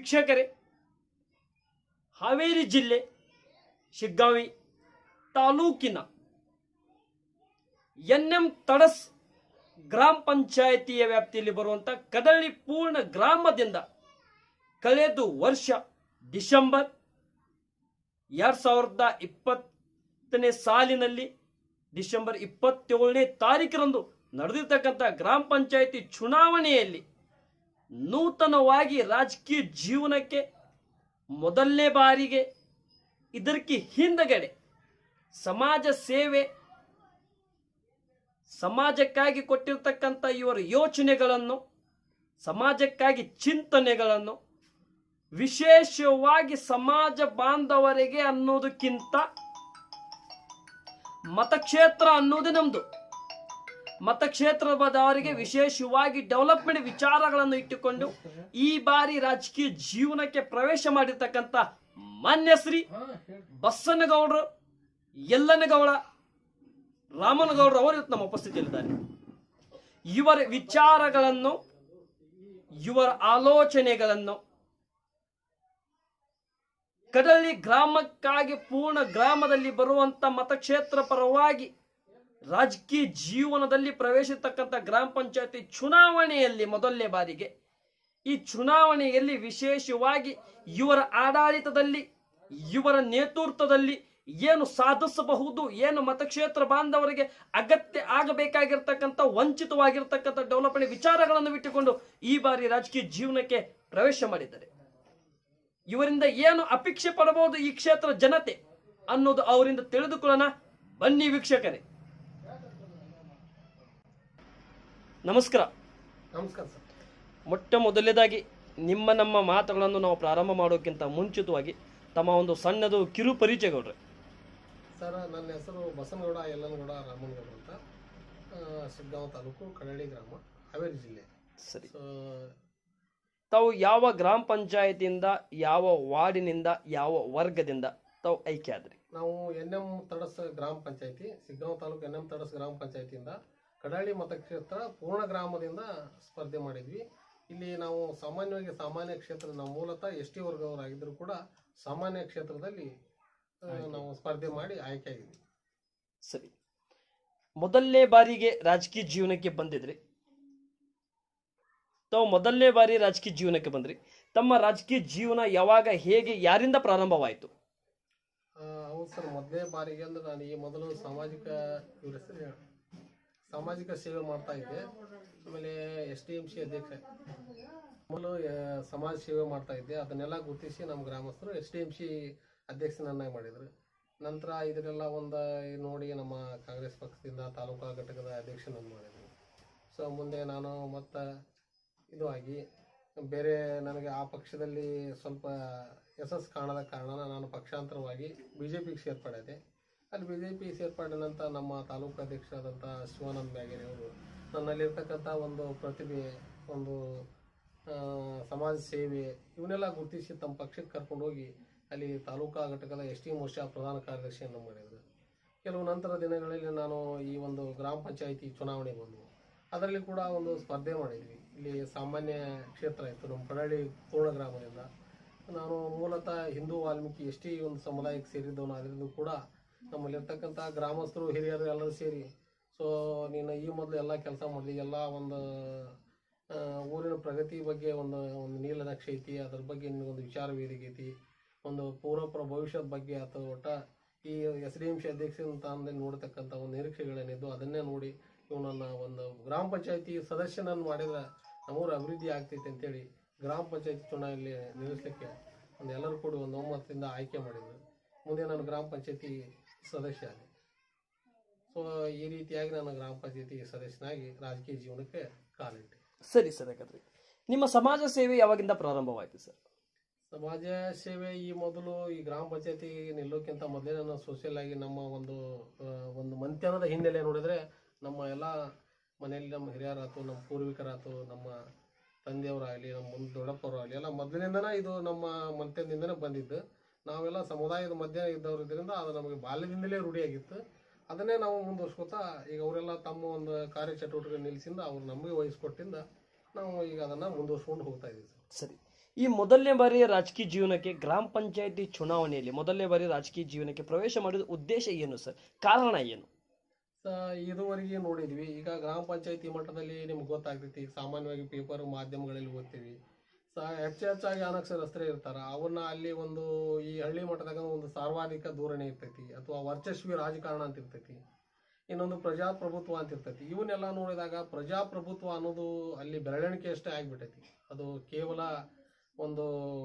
ವೀಕ್ಷಕರೇ ಹಾವೇರಿ ಜಿಲ್ಲೆ ಶಿಗ್ಗಾವಿ ತಾಲೂಕಿನ ಎನ್ ಎಂ ತಡಸ್ ಗ್ರಾಮ ಪಂಚಾಯಿತಿಯ ವ್ಯಾಪ್ತಿಯಲ್ಲಿ ಬರುವಂತ ಕದಳ್ಳಿ ಪೂರ್ಣ ಗ್ರಾಮದಿಂದ ಕಳೆದು ವರ್ಷ ಡಿಸೆಂಬರ್ ಎರಡ್ ಸಾವಿರದ ಇಪ್ಪತ್ತನೇ ಸಾಲಿನಲ್ಲಿ ಡಿಸೆಂಬರ್ ಇಪ್ಪತ್ತೇಳನೇ ತಾರೀಕರಂದು ನಡೆದಿರ್ತಕ್ಕಂಥ ಗ್ರಾಮ ಪಂಚಾಯಿತಿ ಚುನಾವಣೆಯಲ್ಲಿ ನೂತನವಾಗಿ ರಾಜಕೀಯ ಜೀವನಕ್ಕೆ ಮೊದಲನೇ ಬಾರಿಗೆ ಇದಕ್ಕೆ ಹಿಂದಗಡೆ ಸಮಾಜ ಸೇವೆ ಸಮಾಜಕ್ಕಾಗಿ ಕೊಟ್ಟಿರ್ತಕ್ಕಂಥ ಇವರ ಯೋಚನೆಗಳನ್ನು ಸಮಾಜಕ್ಕಾಗಿ ಚಿಂತನೆಗಳನ್ನು ವಿಶೇಷವಾಗಿ ಸಮಾಜ ಬಾಂಧವರಿಗೆ ಅನ್ನೋದಕ್ಕಿಂತ ಮತಕ್ಷೇತ್ರ ಅನ್ನೋದೇ ನಮ್ದು ಮತಕ್ಷೇತ್ರದವರಿಗೆ ವಿಶೇಷವಾಗಿ ಡೆವಲಪ್ಮೆಂಟ್ ವಿಚಾರಗಳನ್ನು ಇಟ್ಟುಕೊಂಡು ಈ ಬಾರಿ ರಾಜಕೀಯ ಜೀವನಕ್ಕೆ ಪ್ರವೇಶ ಮಾಡಿರ್ತಕ್ಕಂಥ ಮಾನ್ಯ ಶ್ರೀ ಬಸನಗೌಡರು ಯಲ್ಲನಗೌಡ ರಾಮನಗೌಡರು ಅವರು ಇವತ್ತು ನಮ್ಮ ಉಪಸ್ಥಿತಿಯಲ್ಲಿದ್ದಾರೆ ಇವರ ವಿಚಾರಗಳನ್ನು ಇವರ ಆಲೋಚನೆಗಳನ್ನು ಕಡಲಿ ಗ್ರಾಮಕ್ಕಾಗಿ ಪೂರ್ಣ ಗ್ರಾಮದಲ್ಲಿ ಬರುವಂತ ಮತಕ್ಷೇತ್ರ ಪರವಾಗಿ ರಾಜಕೀಯ ಜೀವನದಲ್ಲಿ ಪ್ರವೇಶಿಸತಕ್ಕಂಥ ಗ್ರಾಮ ಪಂಚಾಯತಿ ಚುನಾವಣೆಯಲ್ಲಿ ಮೊದಲನೇ ಬಾರಿಗೆ ಈ ಚುನಾವಣೆಯಲ್ಲಿ ವಿಶೇಷವಾಗಿ ಇವರ ಆಡಳಿತದಲ್ಲಿ ಇವರ ನೇತೃತ್ವದಲ್ಲಿ ಏನು ಸಾಧಿಸಬಹುದು ಏನು ಮತಕ್ಷೇತ್ರ ಬಾಂಧವರಿಗೆ ಅಗತ್ಯ ಆಗಬೇಕಾಗಿರ್ತಕ್ಕಂಥ ವಂಚಿತವಾಗಿರ್ತಕ್ಕಂಥ ಡೆವಲಪ್ಮೆಂಟ್ ವಿಚಾರಗಳನ್ನು ಬಿಟ್ಟುಕೊಂಡು ಈ ಬಾರಿ ರಾಜಕೀಯ ಜೀವನಕ್ಕೆ ಪ್ರವೇಶ ಮಾಡಿದ್ದಾರೆ ಇವರಿಂದ ಏನು ಅಪೇಕ್ಷೆ ಪಡಬಹುದು ಈ ಕ್ಷೇತ್ರ ಜನತೆ ಅನ್ನೋದು ಅವರಿಂದ ತಿಳಿದುಕೊಳ್ಳೋಣ ಬನ್ನಿ ವೀಕ್ಷಕರೇ ನಮಸ್ಕಾರ ನಮಸ್ಕಾರ ಸರ್ ಮೊಟ್ಟ ಮೊದಲನೇದಾಗಿ ನಿಮ್ಮ ನಮ್ಮ ಮಾತುಗಳನ್ನು ನಾವು ಪ್ರಾರಂಭ ಮಾಡೋಕ್ಕಿಂತ ಮುಂಚಿತವಾಗಿ ತಮ್ಮ ಒಂದು ಸಣ್ಣದು ಕಿರು ಪರಿಚಯಗೌಡ್ರೆ ಸರ್ ನನ್ನ ಹೆಸರು ಬಸನಗೌಡ ಯಲ್ಲನಗೌಡ ರಾಮನಗೌಡ ಅಂತ ಆ, ಶಿಗ್ಗಾಂವ್ ತಾಲೂಕು ಕಡಳ್ಳಿ ಗ್ರಾಮ ಹಾವೇರಿ ಜಿಲ್ಲೆ ಸರಿ ಸೊ ತಾವು ಯಾವ ಗ್ರಾಮ ಪಂಚಾಯತಿಯಿಂದ ಯಾವ ವಾರ್ಡಿನಿಂದ ಯಾವ ವರ್ಗದಿಂದ ತಾವು ಆಯ್ಕೆ ಆದ್ರಿ ನಾವು ಎನ್ ಎಂ ತಡಸ್ ಗ್ರಾಮ ಪಂಚಾಯತಿ ಶಿಗ್ಗಾಂವ್ ತಾಲೂಕು ಎನ್ ಎಂ ತಡಸ್ ಗ್ರಾಮ ಪಂಚಾಯತಿಯಿಂದ ಕಡಳ್ಳಿ ಮತಕ್ಷೇತ್ರ ಪೂರ್ಣ ಗ್ರಾಮದಿಂದ ಸ್ಪರ್ಧೆ ಮಾಡಿದ್ವಿ ಇಲ್ಲಿ ನಾವು ಸಾಮಾನ್ಯವಾಗಿ ಸಾಮಾನ್ಯ ಕ್ಷೇತ್ರ ನಾವು ಮೂಲತಃ ಎಸ್ ಟಿ ವರ್ಗದವರಾಗಿದ್ದರೂ ಕೂಡ ಸಾಮಾನ್ಯ ಕ್ಷೇತ್ರದಲ್ಲಿ ಆ, ನಾವು ಸ್ಪರ್ಧೆ ಮಾಡಿ ಆಯ್ಕೆ ಆಗಿದ್ವಿ ಸರಿ ಮೊದಲನೇ ಬಾರಿಗೆ ರಾಜಕೀಯ ಜೀವನಕ್ಕೆ ಬಂದಿದ್ರಿ ತಾವು ಮೊದಲನೇ ಬಾರಿ ರಾಜಕೀಯ ಜೀವನಕ್ಕೆ ಬಂದ್ರಿ ತಮ್ಮ ರಾಜಕೀಯ ಜೀವನ ಯಾವಾಗ ಹೇಗೆ ಯಾರಿಂದ ಪ್ರಾರಂಭವಾಯಿತು ಆ, ಹೌದು ಸರ್ ಮೊದಲನೇ ಬಾರಿಗೆ ಅಂದ್ರೆ ನಾನು ಈ ಮೊದಲು ಸಾಮಾಜಿಕ ಇವ್ರ ಹೆಸರು ಹೇಳು. ಸಾಮಾಜಿಕ ಸೇವೆ ಮಾಡ್ತಾ ಇದ್ದೆ ಆಮೇಲೆ ಎಸ್ ಟಿ ಎಂ ಸಿ ಅಧ್ಯಕ್ಷ ಮೊದಲು ಆ, ಸಮಾಜ ಸೇವೆ ಮಾಡ್ತಾ ಇದ್ದೆ ಅದನ್ನೆಲ್ಲ ಗುರುತಿಸಿ ನಮ್ಮ ಗ್ರಾಮಸ್ಥರು ಎಸ್ ಟಿ ಎಂ ಸಿ ಅಧ್ಯಕ್ಷನನ್ನಾಗಿ ಮಾಡಿದರು ನಂತರ ಇದನ್ನೆಲ್ಲ ಒಂದು ನೋಡಿ ನಮ್ಮ ಕಾಂಗ್ರೆಸ್ ಪಕ್ಷದಿಂದ ತಾಲೂಕಾ ಘಟಕದ ಅಧ್ಯಕ್ಷನನ್ನು ಮಾಡಿದರು ಸೊ ಮುಂದೆ ನಾನು ಮತ್ತು ಇದು ಆಗಿ ಬೇರೆ ನನಗೆ ಆ ಪಕ್ಷದಲ್ಲಿ ಸ್ವಲ್ಪ ಯಶಸ್ಸು ಕಾಣದ ಕಾರಣ ನಾನು ಪಕ್ಷಾಂತರವಾಗಿ ಬಿ ಜೆ ಪಿಗೆ ಸೇರ್ಪಡೆದೆ ಅಲ್ಲಿ ಬಿ ಜೆ ಪಿ ಸೇರ್ಪಡೆ ನಂತರ ನಮ್ಮ ತಾಲೂಕು ಅಧ್ಯಕ್ಷರಾದಂಥ ಶಿವಾನಂದ ಬ್ಯಾಗೇರಿ ಅವರು ನನ್ನಲ್ಲಿರ್ತಕ್ಕಂಥ ಒಂದು ಪ್ರತಿಭೆ ಒಂದು ಆ, ಸಮಾಜ ಸೇವೆ ಇವನ್ನೆಲ್ಲ ಗುರುತಿಸಿ ತಮ್ಮ ಪಕ್ಷಕ್ಕೆ ಕರ್ಕೊಂಡು ಹೋಗಿ ಅಲ್ಲಿ ತಾಲೂಕಾ ಘಟಕದ ಎಸ್ ಟಿ ಮೋರ್ಚಾ ಪ್ರಧಾನ ಕಾರ್ಯದರ್ಶಿಯನ್ನು ಮಾಡಿದರು ಕೆಲವು ನಂತರ ದಿನಗಳಲ್ಲಿ ನಾನು ಈ ಒಂದು ಗ್ರಾಮ ಪಂಚಾಯಿತಿ ಚುನಾವಣೆ ಬಂದವು ಅದರಲ್ಲಿ ಕೂಡ ಒಂದು ಸ್ಪರ್ಧೆ ಮಾಡಿದ್ವಿ ಇಲ್ಲಿ ಸಾಮಾನ್ಯ ಕ್ಷೇತ್ರ ಇತ್ತು ನಮ್ಮ ಕಡಳ್ಳಿ ಪೂರ್ಣ ಗ್ರಾಮದಿಂದ ನಾನು ಮೂಲತಃ ಹಿಂದೂ ವಾಲ್ಮೀಕಿ ಎಸ್ ಟಿ ಒಂದು ಸಮುದಾಯಕ್ಕೆ ಸೇರಿದ್ದವನು ಅದರಿಂದ ಕೂಡ ನಮ್ಮಲ್ಲಿರ್ತಕ್ಕಂಥ ಗ್ರಾಮಸ್ಥರು ಹಿರಿಯರು ಎಲ್ಲರೂ ಸೇರಿ ಸೊ ನೀನು ಈ ಮೊದಲು ಎಲ್ಲ ಕೆಲಸ ಮಾಡಿದ್ವಿ ಎಲ್ಲ ಒಂದು ಆ, ಊರಿನ ಪ್ರಗತಿ ಬಗ್ಗೆ ಒಂದು ಒಂದು ನೀಲನಕ್ಷೆ ಐತಿ ಅದ್ರ ಬಗ್ಗೆ ನಿನಗೊಂದು ವಿಚಾರ ವೇದಿಕೆ ಐತಿ ಒಂದು ಪೂರ್ವಪರ ಭವಿಷ್ಯದ ಬಗ್ಗೆ ಅಥವಾ ಒಟ್ಟ ಈ ಎಸ್ ಡಿ ಎಂ ಸಿ ಅಧ್ಯಕ್ಷ ಸ್ಥಾನದಲ್ಲಿ ನೋಡ್ತಕ್ಕಂಥ ಒಂದು ನಿರೀಕ್ಷೆಗಳೇನಿದ್ದು ಅದನ್ನೇ ನೋಡಿ ಇವನನ್ನ ಒಂದು ಗ್ರಾಮ ಪಂಚಾಯತಿ ಸದಸ್ಯನನ್ನು ಮಾಡಿದ್ರೆ ನಮ್ಮೂರು ಅಭಿವೃದ್ಧಿ ಆಗ್ತೈತೆ ಅಂತೇಳಿ ಗ್ರಾಮ ಪಂಚಾಯತಿ ಚುನಾವಣೆಯಲ್ಲಿ ನಿಲ್ಲಿಸಲಿಕ್ಕೆ ಒಂದು ಎಲ್ಲರೂ ಕೂಡಿ ಒಂದು ಒಮ್ಮತದಿಂದ ಆಯ್ಕೆ ಮಾಡಿದ್ರು ಮುಂದೆ ನಾನು ಗ್ರಾಮ ಪಂಚಾಯತಿ ಸದಸ್ಯ ಆದೆ ಸೊ ಈ ರೀತಿಯಾಗಿ ನಾನು ಗ್ರಾಮ ಪಂಚಾಯತಿ ಸದಸ್ಯನಾಗಿ ರಾಜಕೀಯ ಜೀವನಕ್ಕೆ ಕಾಲಿಟ್ಟೆ ಸರಿ ಸರ್ ಹಾಗಾದ್ರೆ ನಿಮ್ಮ ಸಮಾಜ ಸೇವೆ ಯಾವಾಗಿಂದ ಪ್ರಾರಂಭವಾಯಿತು ಸರ್ ಸಮಾಜ ಸೇವೆ ಈ ಮೊದಲು ಈ ಗ್ರಾಮ ಪಂಚಾಯತಿ ನಿಲ್ಲೋಕ್ಕಿಂತ ಮೊದಲೇ ನಾನು ಸೋಷಿಯಲ್ ಆಗಿ ನಮ್ಮ ಒಂದು ಆ, ಒಂದು ಮಂತ್ಯಾನದ ಹಿನ್ನೆಲೆ ನೋಡಿದ್ರೆ ನಮ್ಮ ಎಲ್ಲ ಮನೆಯಲ್ಲಿ ನಮ್ಮ ಹಿರಿಯರಾತು ನಮ್ಮ ಪೂರ್ವಿಕರಾತು ನಮ್ಮ ತಂದೆಯವರಾಗಲಿ ನಮ್ಮ ಮುಂದೆ ದೊಡ್ಡಪ್ಪವರಾಗಲಿ ಎಲ್ಲ ಮೊದಲಿನಿಂದನೇ ಇದು ನಮ್ಮ ಮಂತ್ಯದಿಂದನೇ ಬಂದಿದ್ದು ನಾವೆಲ್ಲ ಸಮುದಾಯದ ಮಧ್ಯ ಇದ್ದವ್ರು ಇದರಿಂದ ಅದು ನಮಗೆ ಬಾಲ್ಯದಿಂದಲೇ ರೂಢಿಯಾಗಿತ್ತು ಅದನ್ನೇ ನಾವು ಮುಂದುವರ್ಸ್ಕೊತಾ ಈಗ ಅವರೆಲ್ಲ ತಮ್ಮ ಒಂದು ಕಾರ್ಯಚಟುವಟಿಕೆ ನಿಲ್ಲಿಸಿಂದ ಅವ್ರು ನಮಗೆ ವಹಿಸ್ಕೊಟ್ಟಿಂದ ನಾವು ಈಗ ಅದನ್ನು ಮುಂದುವರ್ಸ್ಕೊಂಡು ಹೋಗ್ತಾ ಇದ್ದೀವಿ ಸರ್ ಸರಿ ಈ ಮೊದಲನೇ ಬಾರಿ ರಾಜಕೀಯ ಜೀವನಕ್ಕೆ ಗ್ರಾಮ ಪಂಚಾಯತಿ ಚುನಾವಣೆಯಲ್ಲಿ ಮೊದಲನೇ ಬಾರಿ ರಾಜಕೀಯ ಜೀವನಕ್ಕೆ ಪ್ರವೇಶ ಮಾಡಿದ ಉದ್ದೇಶ ಏನು ಸರ್ ಕಾರಣ ಏನು ಸ ಇದುವರೆಗೆ ನೋಡಿದ್ವಿ ಈಗ ಗ್ರಾಮ ಪಂಚಾಯತಿ ಮಟ್ಟದಲ್ಲಿ ನಿಮ್ಗೆ ಗೊತ್ತಾಗ್ತೈತಿ ಈಗ ಸಾಮಾನ್ಯವಾಗಿ ಪೇಪರ್ ಮಾಧ್ಯಮಗಳಲ್ಲಿ ಓದ್ತೀವಿ ಸ ಹೆಚ್ಚು ಹೆಚ್ಚಾಗಿ ಅನಕ್ಷರಸ್ಥರೇ ಇರ್ತಾರ ಅವನ್ನ ಅಲ್ಲಿ ಒಂದು ಈ ಹಳ್ಳಿ ಮಟ್ಟದಾಗ ಒಂದು ಸಾರ್ವಾಧಿಕ ಧೋರಣೆ ಇರ್ತೈತಿ ಅಥವಾ ವರ್ಚಸ್ವಿ ರಾಜಕಾರಣ ಅಂತ ಇರ್ತೈತಿ ಇನ್ನೊಂದು ಪ್ರಜಾಪ್ರಭುತ್ವ ಅಂತ ಇರ್ತೈತಿ ಇವನ್ನೆಲ್ಲ ನೋಡಿದಾಗ ಪ್ರಜಾಪ್ರಭುತ್ವ ಅನ್ನೋದು ಅಲ್ಲಿ ಬೆರಳೆಣಿಕೆ ಅಷ್ಟೇ ಆಗ್ಬಿಟ್ಟೈತಿ ಅದು ಕೇವಲ ಒಂದು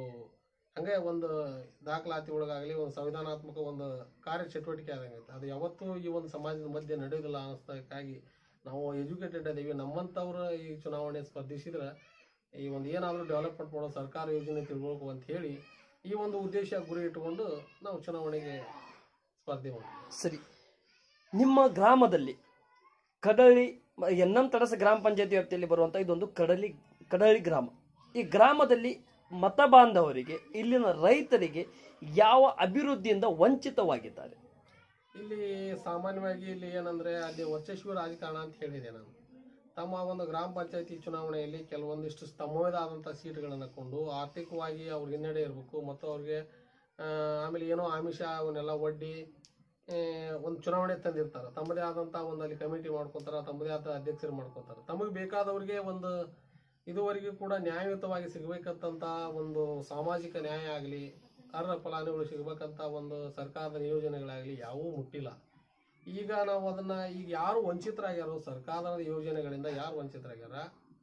ಹಂಗೆ ಒಂದು ದಾಖಲಾತಿ ಒಳಗಾಗಲಿ ಒಂದು ಸಂವಿಧಾನಾತ್ಮಕ ಒಂದು ಕಾರ್ಯಚಟುವಟಿಕೆ ಆದಂಗೈತೆ ಅದು ಯಾವತ್ತೂ ಈ ಒಂದು ಸಮಾಜದ ಮಧ್ಯೆ ನಡೆಯೋದಿಲ್ಲ ಅನ್ನಿಸ್ತಕ್ಕಾಗಿ ನಾವು ಎಜುಕೇಟೆಡ್ ಅದೀವಿ ನಮ್ಮಂಥವ್ರು ಈ ಚುನಾವಣೆ ಸ್ಪರ್ಧಿಸಿದ್ರೆ ಈ ಒಂದು ಏನಾದರೂ ಡೆವಲಪ್ಮೆಂಟ್ ಮಾಡೋ ಸರ್ಕಾರ ಯೋಜನೆ ತಿಳ್ಬೇಕು ಅಂತ ಹೇಳಿ ಈ ಒಂದು ಉದ್ದೇಶ ಗುರಿ ಇಟ್ಟುಕೊಂಡು ನಾವು ಚುನಾವಣೆಗೆ ಸ್ಪರ್ಧೆ ಮಾಡ್ತೀವಿ ಸರಿ ನಿಮ್ಮ ಗ್ರಾಮದಲ್ಲಿ ಕಡಳಿ ಎನ್ ಎಂ ತಡಸ ಗ್ರಾಮ ಪಂಚಾಯತಿ ವ್ಯಾಪ್ತಿಯಲ್ಲಿ ಬರುವಂಥ ಇದೊಂದು ಕಡಲಿ ಕಡಳಿ ಗ್ರಾಮ ಈ ಗ್ರಾಮದಲ್ಲಿ ಮತ ಬಾಂಧವರಿಗೆ ಇಲ್ಲಿನ ರೈತರಿಗೆ ಯಾವ ಅಭಿವೃದ್ಧಿಯಿಂದ ವಂಚಿತವಾಗಿದ್ದಾರೆ ಇಲ್ಲಿ ಸಾಮಾನ್ಯವಾಗಿ ಇಲ್ಲಿ ಏನಂದ್ರೆ ಅಲ್ಲಿ ವರ್ಚಸ್ವಿ ರಾಜಕಾರಣ ಅಂತ ಹೇಳಿದೆ ನಾನು ತಮ್ಮ ಒಂದು ಗ್ರಾಮ ಪಂಚಾಯತಿ ಚುನಾವಣೆಯಲ್ಲಿ ಕೆಲವೊಂದಿಷ್ಟು ತಮ್ಮದೇ ಆದಂಥ ಸೀಟ್ಗಳನ್ನು ಕೊಂಡು ಆರ್ಥಿಕವಾಗಿ ಅವ್ರು ಹಿನ್ನಡೆ ಇರಬೇಕು ಮತ್ತು ಅವ್ರಿಗೆ ಆ, ಆಮೇಲೆ ಏನೋ ಆಮಿಷ ಅವನ್ನೆಲ್ಲ ಒಡ್ಡಿ ಆ, ಒಂದು ಚುನಾವಣೆ ತಂದಿರ್ತಾರೆ ತಮ್ಮದೇ ಆದಂಥ ಒಂದು ಅಲ್ಲಿ ಕಮಿಟಿ ಮಾಡ್ಕೊತಾರೆ ತಮ್ಮದೇ ಆದ ಅಧ್ಯಕ್ಷರು ಮಾಡ್ಕೊತಾರೆ ತಮಗೆ ಬೇಕಾದವ್ರಿಗೆ ಒಂದು ಇದುವರೆಗೂ ಕೂಡ ನ್ಯಾಯಯುತವಾಗಿ ಸಿಗಬೇಕಂತ ಒಂದು ಸಾಮಾಜಿಕ ನ್ಯಾಯ ಆಗಲಿ ಅರ್ಹ ಫಲಾನುಭವಿಗಳು ಸಿಗಬೇಕಂತ ಒಂದು ಸರ್ಕಾರದ ಯೋಜನೆಗಳಾಗಲಿ ಯಾವೂ ಮುಟ್ಟಿಲ್ಲ ಈಗ ನಾವು ಅದನ್ನ ಈಗ ಯಾರು ವಂಚಿತರಾಗ್ಯಾರೋ ಸರ್ಕಾರದ ಯೋಜನೆಗಳಿಂದ ಯಾರು ವಂಚಿತರಾಗ್ಯಾರ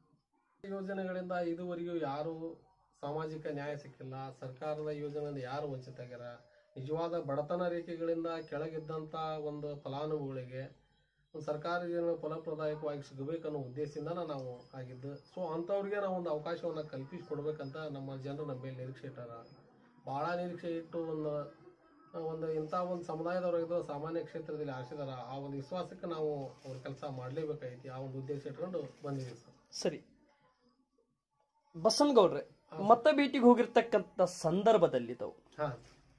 ಯೋಜನೆಗಳಿಂದ ಇದುವರೆಗೂ ಯಾರು ಸಾಮಾಜಿಕ ನ್ಯಾಯ ಸಿಕ್ಕಿಲ್ಲ ಸರ್ಕಾರದ ಯೋಜನೆಯಿಂದ ಯಾರು ವಂಚಿತರಾಗ್ಯಾರ ನಿಜವಾದ ಬಡತನ ರೇಖೆಗಳಿಂದ ಕೆಳಗಿದ್ದಂಥ ಒಂದು ಫಲಾನುಭವಿಗಳಿಗೆ ಒಂದು ಸರ್ಕಾರಿ ಯೋಜನೆ ಫಲಪ್ರದಾಯಕವಾಗಿ ಸಿಗಬೇಕನ್ನೋ ಉದ್ದೇಶದಿಂದ ನಾವು ಆಗಿದ್ದು ಸೊ ಅಂಥವ್ರಿಗೆ ನಾವು ಒಂದು ಅವಕಾಶವನ್ನು ಕಲ್ಪಿಸಿಕೊಡ್ಬೇಕಂತ ನಮ್ಮ ಜನರು ನಮ್ಮ ಮೇಲೆ ನಿರೀಕ್ಷೆ ಇಟ್ಟಾರ ಭಾಳ ನಿರೀಕ್ಷೆ ಇಟ್ಟು ಒಂದು ಒಂದು ಇಂಥ ಒಂದು ಸಮುದಾಯದವರಾಗಿದ್ದು ಸಾಮಾನ್ಯ ಕ್ಷೇತ್ರದಲ್ಲಿ ಆರಿಸಿದಾರ ಆ ಒಂದು ವಿಶ್ವಾಸಕ್ಕೆ ನಾವು ಅವ್ರ ಕೆಲಸ ಮಾಡಲೇಬೇಕಾಗೈತಿ ಆ ಒಂದು ಉದ್ದೇಶ ಇಟ್ಕೊಂಡು ಬಂದಿದ್ದೀವಿ ಸರ್ ಸರಿ ಬಸನಗೌಡ್ರೆ ಮತ ಭೇಟಿಗೆ ಹೋಗಿರ್ತಕ್ಕಂಥ ಸಂದರ್ಭದಲ್ಲಿ ತಾವು ಹಾಂ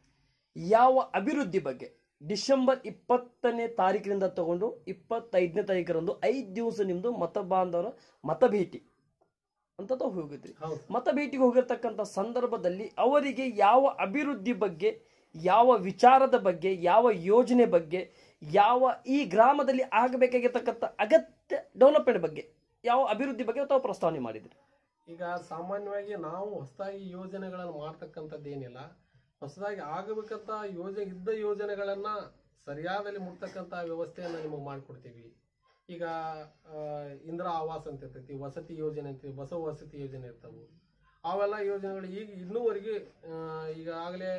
ಯಾವ ಅಭಿವೃದ್ಧಿ ಬಗ್ಗೆ ಡಿಸೆಂಬರ್ ಇಪ್ಪತ್ತನೇ ತಾರೀಕಿನಿಂದ ತಗೊಂಡು ಇಪ್ಪತ್ತೈದನೇ ತಾರೀಕರಂದು ಐದು ದಿವಸ ನಿಮ್ದು ಮತ ಬಾಂಧವರ ಮತ ಭೇಟಿ ಅಂತ ತಾವು ಹೋಗಿದ್ರಿ ಹೌದು ಮತ ಭೇಟಿಗೆ ಹೋಗಿರ್ತಕ್ಕಂಥ ಸಂದರ್ಭದಲ್ಲಿ ಅವರಿಗೆ ಯಾವ ಅಭಿವೃದ್ಧಿ ಬಗ್ಗೆ ಯಾವ ವಿಚಾರದ ಬಗ್ಗೆ ಯಾವ ಯೋಜನೆ ಬಗ್ಗೆ ಯಾವ ಈ ಗ್ರಾಮದಲ್ಲಿ ಆಗಬೇಕಾಗಿರ್ತಕ್ಕಂಥ ಅಗತ್ಯ ಡೆವಲಪ್ಮೆಂಟ್ ಬಗ್ಗೆ ಯಾವ ಅಭಿವೃದ್ಧಿ ಬಗ್ಗೆ ತಾವು ಪ್ರಸ್ತಾವನೆ ಮಾಡಿದ್ರಿ ಈಗ ಸಾಮಾನ್ಯವಾಗಿ ನಾವು ಹೊಸದಾಗಿ ಯೋಜನೆಗಳನ್ನು ಮಾಡ್ತಕ್ಕಂಥದ್ದು ಏನಿಲ್ಲ ಹೊಸದಾಗಿ ಆಗಬೇಕಂತ ಯೋಜನೆ ಇದ್ದ ಯೋಜನೆಗಳನ್ನ ಸರಿಯಾದಲ್ಲಿ ಮುಟ್ತಕ್ಕಂಥ ವ್ಯವಸ್ಥೆಯನ್ನು ನಿಮಗೆ ಮಾಡಿಕೊಡ್ತೀವಿ ಈಗ ಆ, ಇಂದಿರಾ ಆವಾಸ್ ಅಂತ ಇರ್ತೈತಿ ವಸತಿ ಯೋಜನೆ ಅಂತೀವಿ ಬಸವ ವಸತಿ ಯೋಜನೆ ಇರ್ತಾವೆ ಅವೆಲ್ಲ ಯೋಜನೆಗಳು ಈಗ ಇನ್ನೂವರೆಗೆ ಈಗಾಗಲೇ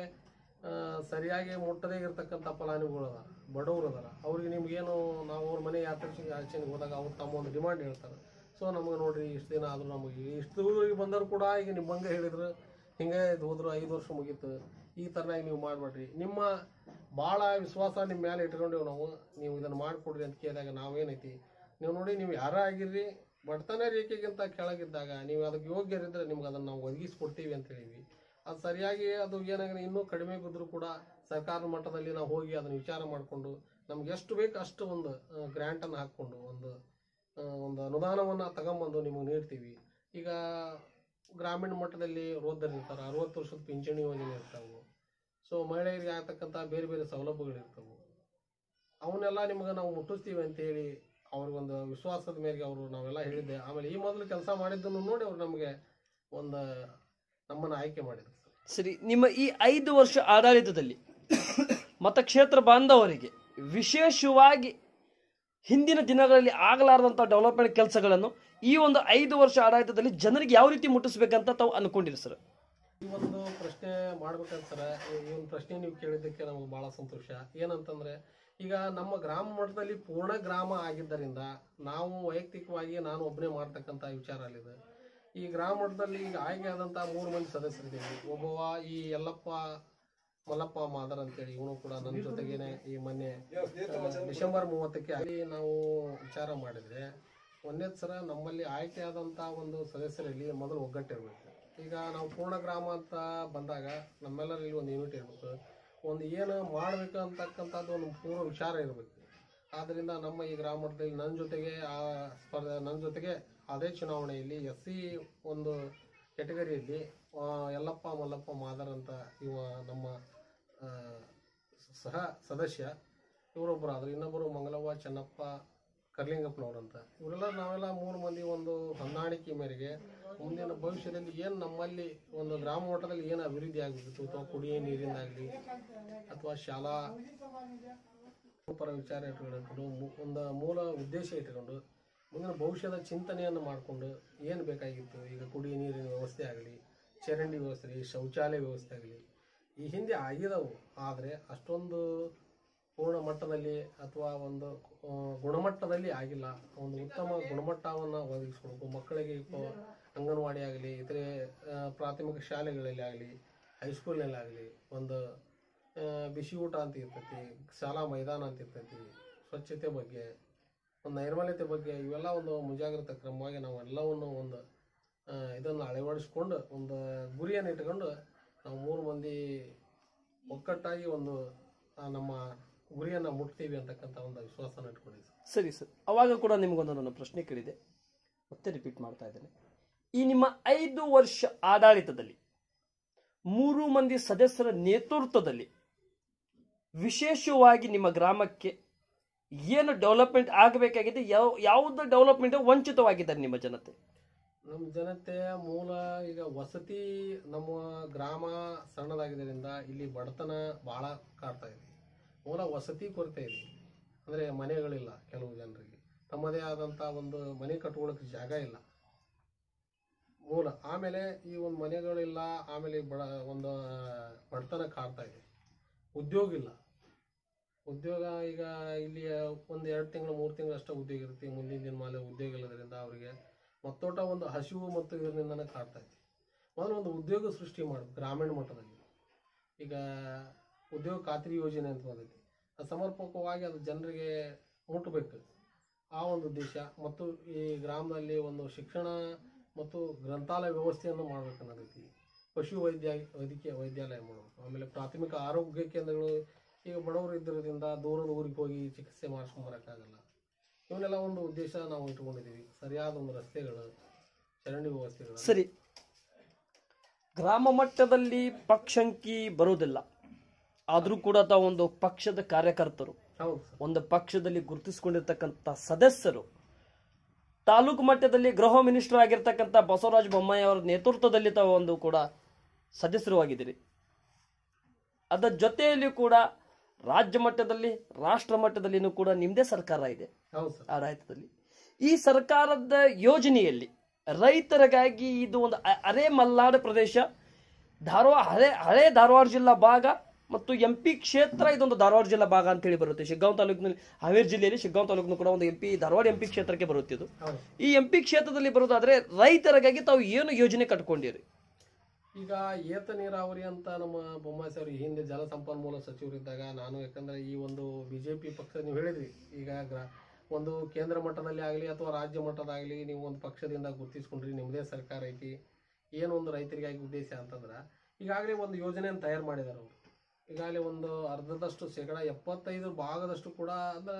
ಸರಿಯಾಗಿ ಮುಟ್ಟದೇ ಇರತಕ್ಕಂಥ ಫಲಾನುಭವಿಗಳು ಅದಾರ ಬಡವರು ಅದಾರ ಅವ್ರಿಗೆ ನಿಮ್ಗೇನು ನಾವು ಅವ್ರ ಮನೆ ಯಾತ್ರೆ ಆಚರಣೆಗೆ ಹೋದಾಗ ಅವ್ರು ತಮ್ಮ ಒಂದು ಡಿಮಾಂಡ್ ಹೇಳ್ತಾರೆ ಸೊ ನಮಗೆ ನೋಡ್ರಿ ಇಷ್ಟು ದಿನ ಆದರೂ ನಮಗೆ ಇಷ್ಟು ದೂರಿಗೆ ಬಂದರೂ ಕೂಡ ಈಗ ನಿಮ್ಮ ಹಂಗೆ ಹೇಳಿದ್ರು ಹಿಂಗೆ ಇದು ಹೋದ್ರು ಐದು ವರ್ಷ ಮುಗೀತು ಈ ಥರನಾಗಿ ನೀವು ಮಾಡಬೇಡ್ರಿ ನಿಮ್ಮ ಭಾಳ ವಿಶ್ವಾಸ ನಿಮ್ಮ ಮೇಲೆ ಇಟ್ಕೊಂಡೇವು ನಾವು ನೀವು ಇದನ್ನು ಮಾಡಿಕೊಡ್ರಿ ಅಂತ ಕೇಳಿದಾಗ ನಾವೇನೈತಿ ನೀವು ನೋಡಿ ನೀವು ಯಾರ ಆಗಿರ್ರಿ ಬಡತನ ರೇಖೆಗಿಂತ ಕೆಳಗಿದ್ದಾಗ ನೀವು ಅದಕ್ಕೆ ಯೋಗ್ಯರಿದ್ರೆ ನಿಮ್ಗೆ ಅದನ್ನು ನಾವು ಒದಗಿಸ್ಕೊಡ್ತೀವಿ ಅಂತ ಹೇಳಿವಿ ಅದು ಸರಿಯಾಗಿ ಅದು ಏನಾಗಿದೆ ಇನ್ನೂ ಕಡಿಮೆ ಬಿದ್ದರೂ ಕೂಡ ಸರ್ಕಾರದ ಮಟ್ಟದಲ್ಲಿ ನಾವು ಹೋಗಿ ಅದನ್ನು ವಿಚಾರ ಮಾಡಿಕೊಂಡು ನಮ್ಗೆ ಎಷ್ಟು ಬೇಕು ಅಷ್ಟು ಒಂದು ಗ್ರ್ಯಾಂಟನ್ನು ಹಾಕ್ಕೊಂಡು ಒಂದು ಆ, ಒಂದು ಅನುದಾನವನ್ನು ತಗೊಂಬಂದು ನಿಮಗೆ ನೀಡ್ತೀವಿ ಈಗ ಗ್ರಾಮೀಣ ಮಟ್ಟದಲ್ಲಿ ವೃದ್ಧರು ಇರ್ತಾರೆ ಅರವತ್ತು ವರ್ಷದ ಪಿಂಚಣಿ ಯೋಜನೆ ಇರ್ತಾವೆ ಸೊ ಮಹಿಳೆಯರಿಗೆ ಆಗ್ತಕ್ಕಂಥ ಬೇರೆ ಬೇರೆ ಸೌಲಭ್ಯಗಳು ಇರ್ತವೆ ಅವನ್ನೆಲ್ಲ ನಿಮಗೆ ನಾವು ಮುಟ್ಟಿಸ್ತೀವಿ ಅಂತೇಳಿ ಅವ್ರಿಗೊಂದು ವಿಶ್ವಾಸದ ಮೇರೆಗೆ ಅವರು ನಾವೆಲ್ಲ ಹೇಳಿದ್ದೆ ಆಮೇಲೆ ಈ ಮೊದಲು ಕೆಲಸ ಮಾಡಿದ್ದನ್ನು ನೋಡಿ ಅವ್ರು ನಮಗೆ ಒಂದು ನಮ್ಮನ್ನು ಆಯ್ಕೆ ಮಾಡಿದ್ರು ಸರಿ ನಿಮ್ಮ ಈ ಐದು ವರ್ಷ ಆಡಳಿತದಲ್ಲಿ ಮತಕ್ಷೇತ್ರ ಬಾಂಧವರಿಗೆ ವಿಶೇಷವಾಗಿ ಹಿಂದಿನ ದಿನಗಳಲ್ಲಿ ಆಗಲಾರದಂಥ ಡೆವಲಪ್ಮೆಂಟ್ ಕೆಲಸಗಳನ್ನು ಈ ಒಂದು ಐದು ವರ್ಷ ಆಡಳಿತದಲ್ಲಿ ಜನರಿಗೆ ಯಾವ ರೀತಿ ಮುಟ್ಟಿಸ್ಬೇಕಂತ ತಾವು ಅನ್ಕೊಂಡಿರಿ ಸರ್ ಈ ಒಂದು ಪ್ರಶ್ನೆ ಮಾಡ್ಬೇಕಂತ ಸರ ಈ ಒಂದು ಪ್ರಶ್ನೆ ನೀವು ಕೇಳಿದ್ದಕ್ಕೆ ನಮಗೆ ಭಾಳ ಸಂತೋಷ ಏನಂತಂದ್ರೆ ಈಗ ನಮ್ಮ ಗ್ರಾಮ ಮಟ್ಟದಲ್ಲಿ ಪೂರ್ಣ ಗ್ರಾಮ ಆಗಿದ್ದರಿಂದ ನಾವು ವೈಯಕ್ತಿಕವಾಗಿ ನಾನು ಒಬ್ಬನೇ ಮಾಡ್ತಕ್ಕಂಥ ವಿಚಾರ ಅಲ್ಲಿದೆ ಈ ಗ್ರಾಮ ಮಟ್ಟದಲ್ಲಿ ಈಗ ಆಯ್ಕೆ ಆದಂಥ ಮೂರು ಮಂದಿ ಸದಸ್ಯರಿದ್ದೀವಿ ಒಬ್ಬವ ಈ ಯಲ್ಲಪ್ಪ ಮಲ್ಲಪ್ಪ ಮಾದರ್ ಅಂತೇಳಿ ಇವನು ಕೂಡ ನನ್ನ ಜೊತೆಗೇನೆ ಈ ಮೊನ್ನೆ ಆ, ಡಿಸೆಂಬರ್ ಮೂವತ್ತಕ್ಕೆ ಅಲ್ಲಿ ನಾವು ವಿಚಾರ ಮಾಡಿದ್ರೆ ಒಂದೇದು ಸರ ನಮ್ಮಲ್ಲಿ ಆಯ್ಕೆ ಆದಂಥ ಒಂದು ಸದಸ್ಯರಲ್ಲಿ ಮೊದಲು ಒಗ್ಗಟ್ಟಿರ್ಬೇಕು ಈಗ ನಾವು ಪೂರ್ಣ ಗ್ರಾಮ ಅಂತ ಬಂದಾಗ ನಮ್ಮೆಲ್ಲರಲ್ಲಿ ಒಂದು ಯೂನಿಟ್ ಇರಬೇಕು ಒಂದು ಏನು ಮಾಡಬೇಕು ಅಂತಕ್ಕಂಥದ್ದು ಒಂದು ಪೂರ್ವ ವಿಚಾರ ಇರಬೇಕು ಆದ್ದರಿಂದ ನಮ್ಮ ಈ ಗ್ರಾಮ ಮಟ್ಟದಲ್ಲಿ ನನ್ನ ಜೊತೆಗೆ ಆ ಸ್ಪರ್ಧೆ ನನ್ನ ಜೊತೆಗೆ ಅದೇ ಚುನಾವಣೆಯಲ್ಲಿ ಎಸ್ ಸಿ ಒಂದು ಕೆಟಗರಿಯಲ್ಲಿ ಆ, ಯಲ್ಲಪ್ಪ ಮಲ್ಲಪ್ಪ ಮಾದರ್ ಅಂತ ಇವ ನಮ್ಮ ಆ, ಸಹ ಸದಸ್ಯ ಇವರೊಬ್ಬರು ಆದ್ರು ಇನ್ನೊಬ್ಬರು ಮಂಗಲವ್ವ ಚೆನ್ನಪ್ಪ ಕರ್ಲಿಂಗಪ್ಪನವ್ರು ಅಂತ ಇವರೆಲ್ಲ ನಾವೆಲ್ಲ ಮೂರು ಮಂದಿ ಒಂದು ಹೊಂದಾಣಿಕೆ ಮೇರೆಗೆ ಮುಂದಿನ ಭವಿಷ್ಯದಲ್ಲಿ ಏನು ನಮ್ಮಲ್ಲಿ ಒಂದು ಗ್ರಾಮ ಮಟ್ಟದಲ್ಲಿ ಏನು ಅಭಿವೃದ್ಧಿ ಆಗಬೇಕಿತ್ತು ಅಥವಾ ಕುಡಿಯೋ ನೀರಿಂದಾಗಲಿ ಅಥವಾ ಶಾಲಾ ಪರ ವಿಚಾರ ಇಟ್ಕೊಂಡು ಮು- ಒಂದು ಮೂಲ ಉದ್ದೇಶ ಇಟ್ಕೊಂಡು ಮುಂದಿನ ಭವಿಷ್ಯದ ಚಿಂತನೆಯನ್ನು ಮಾಡಿಕೊಂಡು ಏನು ಬೇಕಾಗಿತ್ತು ಈಗ ಕುಡಿಯ ನೀರಿನ ವ್ಯವಸ್ಥೆ ಆಗಲಿ ಚರಂಡಿ ವ್ಯವಸ್ಥೆ ಆಗಲಿ ಶೌಚಾಲಯ ವ್ಯವಸ್ಥೆ ಆಗಲಿ ಈ ಹಿಂದೆ ಆಗಿದವು ಆದರೆ ಅಷ್ಟೊಂದು ಪೂರ್ಣ ಮಟ್ಟದಲ್ಲಿ ಅಥವಾ ಒಂದು ಆ, ಗುಣಮಟ್ಟದಲ್ಲಿ ಆಗಿಲ್ಲ ಒಂದು ಉತ್ತಮ ಗುಣಮಟ್ಟವನ್ನು ಒದಗಿಸ್ಕೊಡ್ಬೇಕು ಮಕ್ಕಳಿಗೆ ഇപ്പോൾ ಅಂಗನವಾಡಿ ಆಗಲಿ ಇತರೆ ಆ, ಪ್ರಾಥಮಿಕ ಶಾಲೆಗಳಲ್ಲಿ ಆಗಲಿ ಹೈಸ್ಕೂಲ್ನಲ್ಲಿ ಆಗಲಿ ಒಂದು ಆ, ಬಿಸಿ ಊಟ ಅಂತ ಇರ್ತೈತಿ ಶಾಲಾ ಮೈದಾನ ಅಂತ ಇರ್ತೈತಿ ಸ್ವಚ್ಛತೆ ಬಗ್ಗೆ ಒಂದು ನೈರ್ಮಲ್ಯತೆ ಬಗ್ಗೆ ಇವೆಲ್ಲ ಒಂದು ಮುಂಜಾಗ್ರತಾ ಕ್ರಮವಾಗಿ ನಾವು ಎಲ್ಲವನ್ನು ಒಂದು ಆ, ಇದನ್ನು ಅಳವಡಿಸ್ಕೊಂಡು ಒಂದು ಗುರಿಯನ್ನು ಇಟ್ಕೊಂಡು ನಾವು ಮೂರು ಮಂದಿ ಒಕ್ಕಟ್ಟಾಗಿ ಒಂದು ಆ, ನಮ್ಮ ಗುರಿಯನ್ನು ಮುಟ್ತೀವಿ ಅಂತಕ್ಕಂಥ ಒಂದು ವಿಶ್ವಾಸನ ಇಟ್ಕೊಂಡಿದ್ದೀವಿ ಸರಿ ಸರ್ ಅವಾಗ ಕೂಡ ನಿಮಗೊಂದು ನನ್ನ ಪ್ರಶ್ನೆ ಕೇಳಿದೆ ಮತ್ತೆ ರಿಪೀಟ್ ಮಾಡ್ತಾ ಇದ್ದೇನೆ ಈ ನಿಮ್ಮ ಐದು ವರ್ಷ ಆಡಳಿತದಲ್ಲಿ ಮೂರು ಮಂದಿ ಸದಸ್ಯರ ನೇತೃತ್ವದಲ್ಲಿ ವಿಶೇಷವಾಗಿ ನಿಮ್ಮ ಗ್ರಾಮಕ್ಕೆ ಏನು ಡೆವಲಪ್ಮೆಂಟ್ ಆಗಬೇಕಾಗಿದೆ ಯಾವ ಯಾವುದು ಡೆವಲಪ್ಮೆಂಟ್ ವಂಚಿತವಾಗಿದ್ದಾರೆ ನಿಮ್ಮ ಜನತೆ ನಮ್ಮ ಜನತೆಯ ಮೂಲ ಈಗ ವಸತಿ ನಮ್ಮ ಗ್ರಾಮ ಸಣ್ಣದಾಗಿದ್ದರಿಂದ ಇಲ್ಲಿ ಬಡತನ ಭಾಳ ಕಾಡ್ತಾ ಇದೆ ಮೂಲ ವಸತಿ ಕೊರತೆ ಇದೆ ಅಂದರೆ ಮನೆಗಳಿಲ್ಲ ಕೆಲವು ಜನರಿಗೆ ತಮ್ಮದೇ ಆದಂಥ ಒಂದು ಮನೆ ಕಟ್ಕೊಳ್ಳೋಕೆ ಜಾಗ ಇಲ್ಲ ಮೂಲ ಆಮೇಲೆ ಈ ಒಂದು ಮನೆಗಳಿಲ್ಲ ಆಮೇಲೆ ಈ ಬಡ ಒಂದು ಬಡತನ ಕಾಡ್ತಾ ಇದೆ ಉದ್ಯೋಗ ಇಲ್ಲ ಉದ್ಯೋಗ ಈಗ ಇಲ್ಲಿ ಒಂದು ಎರಡು ತಿಂಗಳು ಮೂರು ತಿಂಗಳು ಅಷ್ಟೇ ಉದ್ಯೋಗ ಇರುತ್ತೆ ಮುಂದಿನ ದಿನ ಮೇಲೆ ಉದ್ಯೋಗ ಇಲ್ಲದ್ರಿಂದ ಅವರಿಗೆ ಮತ್ತೋಟ ಒಂದು ಹಸಿವು ಮತ್ತು ಇದರಿಂದನೇ ಕಾಡ್ತಾ ಇದೆ ಮೊದಲು ಒಂದು ಉದ್ಯೋಗ ಸೃಷ್ಟಿ ಮಾಡಬೇಕು ಗ್ರಾಮೀಣ ಮಟ್ಟದಲ್ಲಿ ಈಗ ಉದ್ಯೋಗ ಖಾತ್ರಿ ಯೋಜನೆ ಅಂತ ಬಂದೈತಿ ಅದು ಸಮರ್ಪಕವಾಗಿ ಅದು ಜನರಿಗೆ ಮುಟ್ಟಬೇಕು ಆ ಒಂದು ಉದ್ದೇಶ ಮತ್ತು ಈ ಗ್ರಾಮದಲ್ಲಿ ಒಂದು ಶಿಕ್ಷಣ ಮತ್ತು ಗ್ರಂಥಾಲಯ ವ್ಯವಸ್ಥೆಯನ್ನು ಮಾಡಬೇಕು ಅನ್ನೋದೈತಿ ಪಶು ವೈದ್ಯ ವೈದ್ಯಕೀಯ ವೈದ್ಯಾಲಯ ಮಾಡಬೇಕು ಆಮೇಲೆ ಪ್ರಾಥಮಿಕ ಆರೋಗ್ಯ ಕೇಂದ್ರಗಳು ಈಗ ಬಡವರು ಇದ್ದಿರೋದ್ರಿಂದ ದೂರದ ಊರಿಗೆ ಹೋಗಿ ಚಿಕಿತ್ಸೆ ಮಾಡಿಸ್ಕೊಂಡ್ ಬರೋಕ್ಕಾಗಲ್ಲ ಇವನ್ನೆಲ್ಲ ಒಂದು ಉದ್ದೇಶ ನಾವು ಇಟ್ಕೊಂಡಿದ್ದೀವಿ ಸರಿಯಾದ ಒಂದು ರಸ್ತೆಗಳು ಚರಂಡಿ ವ್ಯವಸ್ಥೆಗಳು ಸರಿ ಗ್ರಾಮ ಮಟ್ಟದಲ್ಲಿ ಪಕ್ಷಂಕಿ ಬರುವುದಿಲ್ಲ ಆದರೂ ಕೂಡ ತಾವು ಒಂದು ಪಕ್ಷದ ಕಾರ್ಯಕರ್ತರು ಹೌದು ಸರ್ ಒಂದು ಪಕ್ಷದಲ್ಲಿ ಗುರುತಿಸಿಕೊಂಡಿರ್ತಕ್ಕಂಥ ಸದಸ್ಯರು ತಾಲೂಕು ಮಟ್ಟದಲ್ಲಿ ಗೃಹ ಮಿನಿಸ್ಟರ್ ಆಗಿರ್ತಕ್ಕಂಥ ಬಸವರಾಜ ಬೊಮ್ಮಾಯಿ ಅವರ ನೇತೃತ್ವದಲ್ಲಿ ತಾವು ಒಂದು ಕೂಡ ಸದಸ್ಯರು ಆಗಿದ್ದೀರಿ ಅದರ ಜೊತೆಯಲ್ಲಿ ಕೂಡ ರಾಜ್ಯ ಮಟ್ಟದಲ್ಲಿ ರಾಷ್ಟ್ರ ಮಟ್ಟದಲ್ಲಿನೂ ಕೂಡ ನಿಮ್ಮದೇ ಸರ್ಕಾರ ಇದೆ ಹೌದು ಸರ್ ಆಡಳಿತದಲ್ಲಿ ಈ ಸರ್ಕಾರದ ಯೋಜನೆಯಲ್ಲಿ ರೈತರಿಗಾಗಿ ಇದು ಒಂದು ಅ- ಅರೆ ಮಲ್ನಾಡು ಪ್ರದೇಶ ಧಾರವಾಡ ಹಳೆ ಹಳೆ ಧಾರವಾಡ ಜಿಲ್ಲಾ ಭಾಗ ಮತ್ತು ಎಂ ಪಿ ಕ್ಷೇತ್ರ ಇದೊಂದು ಧಾರವಾಡ ಜಿಲ್ಲಾ ಭಾಗ ಅಂತ ಹೇಳಿ ಬರುತ್ತೆ ಶಿಗ್ಗಾಂವ್ ತಾಲೂಕಿನಲ್ಲಿ ಹಾವೇರಿ ಜಿಲ್ಲೆಯಲ್ಲಿ ಶಿಗ್ಗಾಂವ್ ತಾಲೂಕಿನ ಕೂಡ ಒಂದು M P Dharwad M P ಕ್ಷೇತ್ರಕ್ಕೆ ಬರುತ್ತೆ ಇದು ಹೌದು ಈ ಎಂ ಪಿ ಕ್ಷೇತ್ರದಲ್ಲಿ ಬರೋದಾದ್ರೆ ರೈತರಿಗಾಗಿ ತಾವು ಏನು ಯೋಜನೆ ಕಟ್ಕೊಂಡಿರಿ ಈಗ ಏತ ನೀರಾವರಿ ಅಂತ ನಮ್ಮ ಬೊಮ್ಮಾಯಿ ಸರ್ ಈ ಹಿಂದೆ ಜಲಸಂಪನ್ಮೂಲ ಸಚಿವರಿದ್ದಾಗ ನಾನು ಯಾಕಂದ್ರೆ ಈ ಒಂದು ಬಿಜೆಪಿ ಪಕ್ಷ ನೀವು ಹೇಳಿದ್ರಿ ಈಗ ಗ್ರಾ ಒಂದು ಕೇಂದ್ರ ಮಟ್ಟದಲ್ಲಿ ಆಗಲಿ ಅಥವಾ ರಾಜ್ಯ ಮಟ್ಟದಾಗಲಿ ನೀವು ಒಂದು ಪಕ್ಷದಿಂದ ಗುರುತಿಸ್ಕೊಂಡ್ರಿ ನಿಮ್ಮದೇ ಸರ್ಕಾರ ಐತಿ ಏನು ಒಂದು ರೈತರಿಗಾಗಿ ಉದ್ದೇಶ ಅಂತಂದ್ರೆ ಈಗಾಗಲೇ ಒಂದು ಯೋಜನೆಯನ್ನು ತಯಾರು ಮಾಡಿದ್ದಾರೆ ಅವರು ಈಗಾಗಲೇ ಒಂದು ಅರ್ಧದಷ್ಟು ಶೇಕಡ ಎಪ್ಪತ್ತೈದು ಭಾಗದಷ್ಟು ಕೂಡ ಅಂದ್ರೆ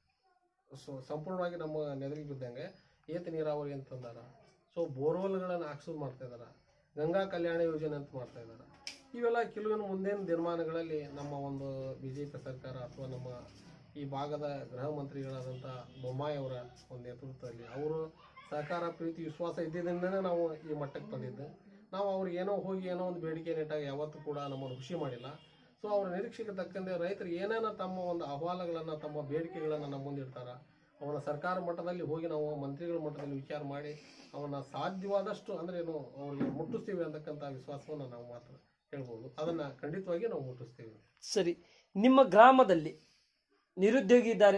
ಸ- ಸಂಪೂರ್ಣವಾಗಿ ನಮ್ಮ ನೆದರಿಗೆ ಬಿದ್ದಂಗೆ ಏತ ನೀರಾವರಿ ಅಂತಂದಾರ ಸೊ ಬೋರ್ವೆಲ್ಗಳನ್ನು ಹಾಕ್ಸೋದು ಮಾಡ್ತಾ ಇದಾರ ಗಂಗಾ ಕಲ್ಯಾಣ ಯೋಜನೆ ಅಂತ ಮಾಡ್ತಾ ಇದ್ದಾರೆ ಇವೆಲ್ಲ ಕೆಲವೊಂದು ಮುಂದಿನ ದಿನಮಾನಗಳಲ್ಲಿ ನಮ್ಮ ಒಂದು ಬಿ ಜೆ ಪಿ ಸರ್ಕಾರ ಅಥವಾ ನಮ್ಮ ಈ ಭಾಗದ ಗೃಹ ಮಂತ್ರಿಗಳಾದಂಥ ಬೊಮ್ಮಾಯಿ ಅವರ ಒಂದು ನೇತೃತ್ವದಲ್ಲಿ ಅವರು ಸಹಕಾರ ಪ್ರೀತಿ ವಿಶ್ವಾಸ ಇದ್ದಿದ್ದರಿಂದನೇ ನಾವು ಈ ಮಟ್ಟಕ್ಕೆ ಬಂದಿದ್ದು ನಾವು ಅವ್ರಿಗೆ ಏನೋ ಹೋಗಿ ಏನೋ ಒಂದು ಬೇಡಿಕೆ ನೆಟ್ಟಾಗ ಯಾವತ್ತೂ ಕೂಡ ನಮ್ಮನ್ನು ಖುಷಿ ಮಾಡಿಲ್ಲ ಸೊ ಅವರ ನಿರೀಕ್ಷೆಗೆ ತಕ್ಕಂತೆ ರೈತರು ಏನೇನೋ ತಮ್ಮ ಒಂದು ಅಹವಾಲುಗಳನ್ನು ತಮ್ಮ ಬೇಡಿಕೆಗಳನ್ನು ನಮ್ಮ ಮುಂದಿಡ್ತಾರ ಅವನ ಸರ್ಕಾರ ಮಟ್ಟದಲ್ಲಿ ಹೋಗಿ ನಾವು ಮಂತ್ರಿಗಳ ಮಟ್ಟದಲ್ಲಿ ವಿಚಾರ ಮಾಡಿ ಅವನ ಸಾಧ್ಯವಾದಷ್ಟು ಅಂದ್ರೆ ಏನು ಅವ್ರಿಗೆ ಮುಟ್ಟಿಸ್ತೀವಿ ಅಂತಕ್ಕಂಥ ವಿಶ್ವಾಸವನ್ನು ನಾವು ಮಾತ್ರ ಹೇಳ್ಬೋದು ಅದನ್ನ ಖಂಡಿತವಾಗಿ ನಾವು ಮುಟ್ಟಿಸ್ತೀವಿ ಸರಿ ನಿಮ್ಮ ಗ್ರಾಮದಲ್ಲಿ ನಿರುದ್ಯೋಗಿ ಇದ್ದಾರೆ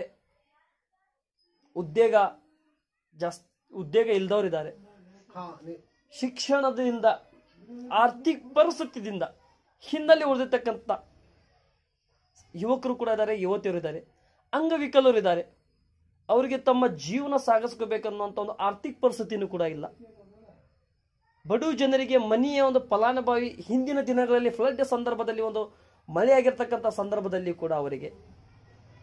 ಉದ್ಯೋಗ ಜಾಸ್ತಿ ಉದ್ಯೋಗ ಇಲ್ದವರಿದ್ದಾರೆ ಹಾ ನೀ- ಶಿಕ್ಷಣದಿಂದ ಆರ್ಥಿಕ ಪರಿಸ್ಥಿತಿಯಿಂದ ಹಿನ್ನೆಲೆ ಉಳಿದಿರ್ತಕ್ಕಂಥ ಯುವಕರು ಕೂಡ ಇದ್ದಾರೆ ಯುವತಿಯರು ಇದ್ದಾರೆ ಅಂಗವಿಕಲರು ಇದ್ದಾರೆ ಅವರಿಗೆ ತಮ್ಮ ಜೀವನ ಸಾಗಿಸ್ಕೋಬೇಕನ್ನುವಂಥ ಒಂದು ಆರ್ಥಿಕ ಪರಿಸ್ಥಿತಿನೂ ಕೂಡ ಇಲ್ಲ ಬಡು ಜನರಿಗೆ ಮನೆಯ ಒಂದು ಫಲಾನುಭವಿ ಹಿಂದಿನ ದಿನಗಳಲ್ಲಿ ಫ್ಲಡ್ ಸಂದರ್ಭದಲ್ಲಿ ಒಂದು ಮಳೆಯಾಗಿರ್ತಕ್ಕಂಥ ಸಂದರ್ಭದಲ್ಲಿ ಕೂಡ ಅವರಿಗೆ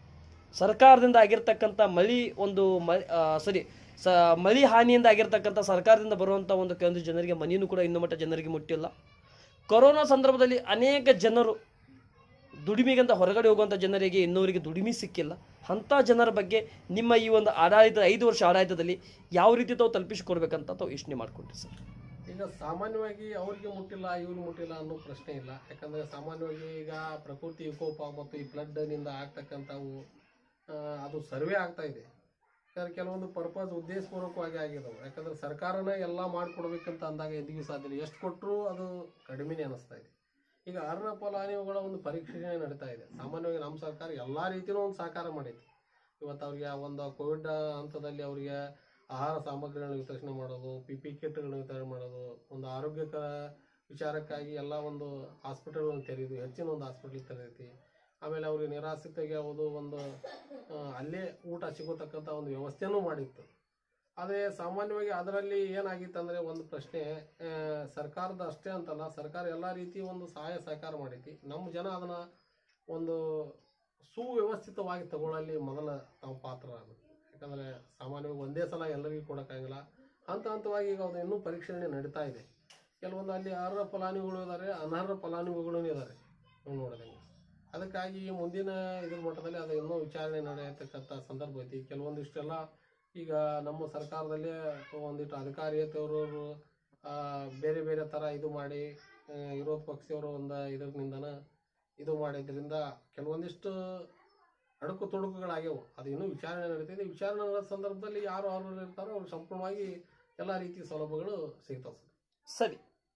ಸರ್ಕಾರದಿಂದ ಆಗಿರ್ತಕ್ಕಂಥ ಮಳಿ ಒಂದು ಮ ಸರಿ ಸ ಮಳಿ ಹಾನಿಯಿಂದ ಆಗಿರ್ತಕ್ಕಂಥ ಸರ್ಕಾರದಿಂದ ಬರುವಂಥ ಒಂದು ಕೆಲವೊಂದು ಜನರಿಗೆ ಮನೆಯೂ ಕೂಡ ಇನ್ನೂ ಮಟ್ಟ ಜನರಿಗೆ ಮುಟ್ಟಿಲ್ಲ ಕೊರೋನಾ ಸಂದರ್ಭದಲ್ಲಿ ಅನೇಕ ಜನರು ದುಡಿಮೆಗಂತ ಹೊರಗಡೆ ಹೋಗುವಂಥ ಜನರಿಗೆ ಇನ್ನೂರಿಗೆ ದುಡಿಮೆ ಸಿಕ್ಕಿಲ್ಲ ಅಂಥ ಜನರ ಬಗ್ಗೆ ನಿಮ್ಮ ಈ ಒಂದು ಆಡಳಿತ ಐದು ವರ್ಷ ಆಡಳಿತದಲ್ಲಿ ಯಾವ ರೀತಿ ತಾವು ತಲುಪಿಸಿಕೊಡ್ಬೇಕಂತ ತಾವು ಯೋಚನೆ ಮಾಡ್ಕೊಂಡ್ರಿ ಸರ್ ಈಗ ಸಾಮಾನ್ಯವಾಗಿ ಅವ್ರಿಗೆ ಮುಟ್ಟಿಲ್ಲ ಇವ್ರಿಗೆ ಮುಟ್ಟಿಲ್ಲ ಅನ್ನೋ ಪ್ರಶ್ನೆ ಇಲ್ಲ ಯಾಕಂದ್ರೆ ಸಾಮಾನ್ಯವಾಗಿ ಈಗ ಪ್ರಕೃತಿ ವಿಕೋಪ ಮತ್ತು ಈ ಫ್ಲಡ್ನಿಂದ ಆಗ್ತಕ್ಕಂಥವು ಆ, ಅದು ಸರ್ವೆ ಆಗ್ತಾ ಇದೆ ಯಾಕಂದ್ರೆ ಕೆಲವೊಂದು ಪರ್ಪಸ್ ಉದ್ದೇಶಪೂರ್ವಕವಾಗಿ ಆಗಿದಾವೆ ಯಾಕಂದ್ರೆ ಸರ್ಕಾರನೇ ಎಲ್ಲ ಮಾಡಿಕೊಡ್ಬೇಕಂತ ಅಂದಾಗ ಎಂದಿಗೂ ಸಾಧ್ಯ ಇಲ್ಲ ಎಷ್ಟು ಕೊಟ್ಟರು ಅದು ಕಡಿಮೆನೇ ಅನಿಸ್ತಾ ಇದೆ ಈಗ ಅರ್ಹ ಫಲಾನುಭವಿಗಳ ಒಂದು ಪರೀಕ್ಷೆ ನಡೀತಾ ಇದೆ ಸಾಮಾನ್ಯವಾಗಿ ನಮ್ಮ ಸರ್ಕಾರ ಎಲ್ಲ ರೀತಿಯೂ ಒಂದು ಸಹಕಾರ ಮಾಡೈತಿ ಇವತ್ತು ಅವ್ರಿಗೆ ಆ ಒಂದು ಕೋವಿಡ್ ಹಂತದಲ್ಲಿ ಅವರಿಗೆ ಆಹಾರ ಸಾಮಗ್ರಿಗಳನ್ನ ವಿತರಣೆ ಮಾಡೋದು ಪಿ ಪಿ ಕಿಟ್ಗಳನ್ನ ವಿತರಣೆ ಮಾಡೋದು ಒಂದು ಆರೋಗ್ಯಕರ ವಿಚಾರಕ್ಕಾಗಿ ಎಲ್ಲ ಒಂದು ಹಾಸ್ಪಿಟಲ್ಗಳನ್ನು ತೆರೆದು ಹೆಚ್ಚಿನ ಒಂದು ಹಾಸ್ಪಿಟಲ್ ತೆರೆದೈತಿ ಆಮೇಲೆ ಅವ್ರಿಗೆ ನಿರಾಶ್ರಿತರಿಗೆ ಯಾವುದು ಒಂದು ಆ, ಅಲ್ಲೇ ಊಟ ಸಿಗೋತಕ್ಕಂಥ ಒಂದು ವ್ಯವಸ್ಥೆನೂ ಮಾಡಿತ್ತು ಆದರೆ ಸಾಮಾನ್ಯವಾಗಿ ಅದರಲ್ಲಿ ಏನಾಗಿತ್ತು ಅಂದರೆ ಒಂದು ಪ್ರಶ್ನೆ ಆ, ಸರ್ಕಾರದ ಅಷ್ಟೇ ಅಂತಲ್ಲ ಸರ್ಕಾರ ಎಲ್ಲ ರೀತಿ ಒಂದು ಸಹಾಯ ಸಹಕಾರ ಮಾಡೈತಿ ನಮ್ಮ ಜನ ಅದನ್ನು ಒಂದು ಸುವ್ಯವಸ್ಥಿತವಾಗಿ ತಗೊಳ್ಳಲ್ಲಿ ಮೊದಲ ನಾವು ಪಾತ್ರ ಆಗುತ್ತೆ ಯಾಕಂದರೆ ಸಾಮಾನ್ಯವಾಗಿ ಒಂದೇ ಸಲ ಎಲ್ಲರಿಗೂ ಕೊಡೋಕ್ಕಾಗಿಲ್ಲ ಹಂತ ಹಂತವಾಗಿ ಈಗ ಅದು ಇನ್ನೂ ಪರೀಕ್ಷಣೆ ನಡೀತಾ ಇದೆ ಕೆಲವೊಂದು ಅಲ್ಲಿ ಅರ್ಹ ಫಲಾನುಭವಿಗಳು ಇದ್ದಾರೆ ಅನರ್ಹ ಫಲಾನುಭವಿಗಳೂ ಇದ್ದಾರೆ ನಾವು ನೋಡಿದಂಗೆ ಅದಕ್ಕಾಗಿ ಈ ಮುಂದಿನ ಇದ್ರ ಮಟ್ಟದಲ್ಲಿ ಅದು ಇನ್ನೂ ವಿಚಾರಣೆ ನಡೆಯತಕ್ಕಂಥ ಸಂದರ್ಭ ಐತಿ ಕೆಲವೊಂದಿಷ್ಟೆಲ್ಲ ಈಗ ನಮ್ಮ ಸರ್ಕಾರದಲ್ಲೇ ಒಂದಿಷ್ಟು ಅಧಿಕಾರಿಯತೆಯವರು ಬೇರೆ ಬೇರೆ ಥರ ಇದು ಮಾಡಿ ಆ, ವಿರೋಧ ಪಕ್ಷದವರು ಒಂದು ಇದರಿಂದನ ಇದು ಮಾಡಿದ್ರಿಂದ ಕೆಲವೊಂದಿಷ್ಟು ಅಡುಕು ತೊಡಕುಗಳಾಗ್ಯವು ಅದು ಇನ್ನೂ ವಿಚಾರಣೆ ನಡೀತಿದೆ ವಿಚಾರಣೆ ನಡೆದ ಸಂದರ್ಭದಲ್ಲಿ ಯಾರು ಅರ್ಹರು ಇರ್ತಾರೋ ಅವ್ರು ಸಂಪೂರ್ಣವಾಗಿ ಎಲ್ಲ ರೀತಿಯ ಸೌಲಭ್ಯಗಳು ಸಿಗ್ತಾವೆ ಸರ್ ಸರಿ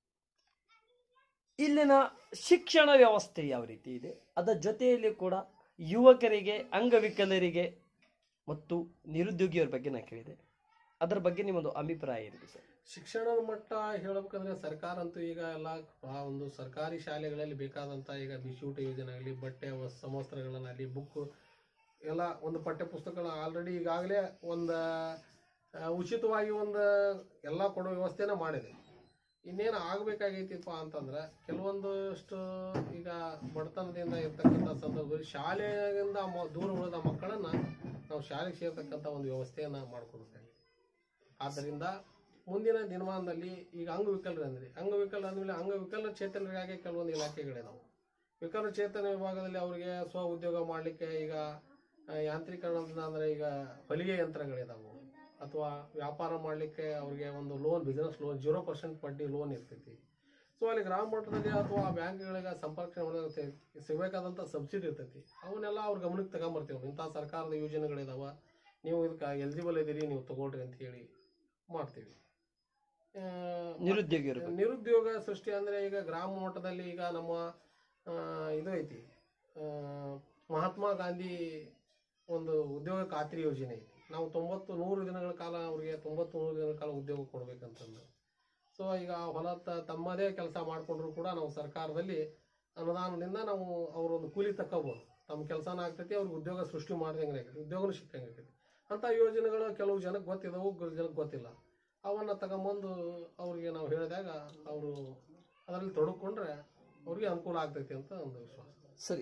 ಇಲ್ಲಿನ ಶಿಕ್ಷಣ ವ್ಯವಸ್ಥೆ ಯಾವ ರೀತಿ ಇದೆ ಅದರ ಜೊತೆಯಲ್ಲಿ ಕೂಡ ಯುವಕರಿಗೆ ಅಂಗವಿಕಲರಿಗೆ ಮತ್ತು ನಿರುದ್ಯೋಗಿಯರ ಬಗ್ಗೆ ನಾನು ಕೇಳಿದೆ ಅದರ ಬಗ್ಗೆ ನಿಮ್ಮೊಂದು ಅಭಿಪ್ರಾಯ ಏನಿದೆ ಸರ್ ಶಿಕ್ಷಣದ ಮಟ್ಟ ಹೇಳ್ಬೇಕಂದ್ರೆ ಸರ್ಕಾರ ಅಂತೂ ಈಗ ಎಲ್ಲ ಆ ಒಂದು ಸರ್ಕಾರಿ ಶಾಲೆಗಳಲ್ಲಿ ಬೇಕಾದಂಥ ಈಗ ಬಿಸಿಯೂಟ ಯೋಜನೆ ಆಗಲಿ ಬಟ್ಟೆ ವಸ್ ಸಮವಸ್ತ್ರಗಳನ್ನಾಗಲಿ ಬುಕ್ ಎಲ್ಲ ಒಂದು ಪಠ್ಯ ಪುಸ್ತಕಗಳನ್ನ ಆಲ್ರೆಡಿ ಈಗಾಗಲೇ ಒಂದು ಆ, ಉಚಿತವಾಗಿ ಒಂದು ಎಲ್ಲ ಕೊಡೋ ವ್ಯವಸ್ಥೆನ ಮಾಡಿದೆ ಇನ್ನೇನು ಆಗಬೇಕಾಗೈತಿಪ್ಪ ಅಂತಂದ್ರೆ ಕೆಲವೊಂದಷ್ಟು ಈಗ ಬಡತನದಿಂದ ಇರ್ತಕ್ಕಂಥ ಸಂದರ್ಭದಲ್ಲಿ ಶಾಲೆಯಿಂದ ಮ- ದೂರ ಉಳಿದ ಮಕ್ಕಳನ್ನ ನಾವು ಶಾಲೆಗೆ ಸೇರ್ತಕ್ಕಂಥ ಒಂದು ವ್ಯವಸ್ಥೆಯನ್ನ ಮಾಡ್ಕೊಡ್ಬೇಕಾಗಿದೆ ಆದ್ದರಿಂದ ಮುಂದಿನ ದಿನಮಾನದಲ್ಲಿ ಈಗ ಅಂಗವಿಕಲರು ಅಂದ್ರೆ ಅಂಗವಿಕಲರು ಅಂದಮೇಲೆ ಅಂಗವಿಕಲ ಚೇತನರಿಗಾಗಿ ಕೆಲವೊಂದು ಇಲಾಖೆಗಳಿದಾವೆ ವಿಕಲ ಚೇತನ ವಿಭಾಗದಲ್ಲಿ ಅವರಿಗೆ ಸ್ವ ಉದ್ಯೋಗ ಮಾಡಲಿಕ್ಕೆ ಈಗ ಆ, ಯಾಂತ್ರೀಕರಣದಿಂದ ಅಂದರೆ ಈಗ ಹೊಲಿಗೆ ಯಂತ್ರಗಳಿದಾವೆ ಅಥವಾ ವ್ಯಾಪಾರ ಮಾಡಲಿಕ್ಕೆ ಅವರಿಗೆ ಒಂದು loan business loan zero percent ಬಡ್ಡಿ ಲೋನ್ ಇರ್ತೈತಿ ಸೊ ಅಲ್ಲಿ ಗ್ರಾಮ ಮಟ್ಟದಲ್ಲಿ ಅಥವಾ ಬ್ಯಾಂಕ್ಗಳಿಗೆ ಸಂಪರ್ಕ ಮಾಡಿದಾಗ ತೆ- ಸಿಗಬೇಕಾದಂಥ ಸಬ್ಸಿಡಿ ಇರ್ತೈತಿ ಅವನ್ನೆಲ್ಲ ಅವ್ರ ಗಮನಕ್ಕೆ ತಗೊಂಬರ್ತೀವಿ ಇಂಥ ಸರ್ಕಾರದ ಯೋಜನೆಗಳಿದಾವ ನೀವು ಇದಕ್ಕೆ ಎಲಿಜಿಬಲ್ ಇದೀರಿ ನೀವು ತಗೊಳ್ರಿ ಅಂತ ಹೇಳಿ ಮಾಡ್ತೀವಿ ಆ, ನಿರುದ್ಯೋಗಿಯರ ಬಗ್ಗೆ ನಿರುದ್ಯೋಗ ಸೃಷ್ಟಿ ಅಂದರೆ ಈಗ ಗ್ರಾಮ ಮಟ್ಟದಲ್ಲಿ ಈಗ ನಮ್ಮ ಆ, ಇದು ಐತಿ ಆ, ಮಹಾತ್ಮ ಗಾಂಧಿ ಒಂದು ಉದ್ಯೋಗ ಖಾತ್ರಿ ಯೋಜನೆ ಐತಿ ನಾವು ತೊಂಬತ್ತು ನೂರು ದಿನಗಳ ಕಾಲ ಅವ್ರಿಗೆ ತೊಂಬತ್ತು ನೂರು ದಿನಗಳ ಕಾಲ ಉದ್ಯೋಗ ಕೊಡ್ಬೇಕಂತಂದು ಸೊ ಈಗ ಹೊಲ ತ- ತಮ್ಮದೇ ಕೆಲಸ ಮಾಡಿಕೊಂಡ್ರು ಕೂಡ ನಾವು ಸರ್ಕಾರದಲ್ಲಿ ಅನುದಾನದಿಂದ ನಾವು ಅವರೊಂದು ಕೂಲಿ ತಕ್ಕೋಬೋದು ತಮ್ಮ ಕೆಲಸನ ಆಗ್ತೈತಿ ಅವ್ರಿಗೆ ಉದ್ಯೋಗ ಸೃಷ್ಟಿ ಮಾಡ್ದಂಗೆ ಆಗೈತಿ ಉದ್ಯೋಗನೂ ಸಿಕ್ಕಂಗೆ ಆಗೈತಿ ಅಂಥ ಯೋಜನೆಗಳು ಕೆಲವು ಜನಕ್ಕೆ ಗೊತ್ತಿದಾವು ಕೆಲವು ಜನಕ್ಕೆ ಗೊತ್ತಿಲ್ಲ ಅವನ್ನ ತಗೊಂಬಂದು ಅವ್ರಿಗೆ ನಾವು ಹೇಳಿದಾಗ ಅವರು ಅದರಲ್ಲಿ ತೊಡಕೊಂಡ್ರೆ ಅವ್ರಿಗೆ ಅನುಕೂಲ ಆಗ್ತೈತಿ ಅಂತ ಒಂದು ವಿಶ್ವಾಸ ಸರಿ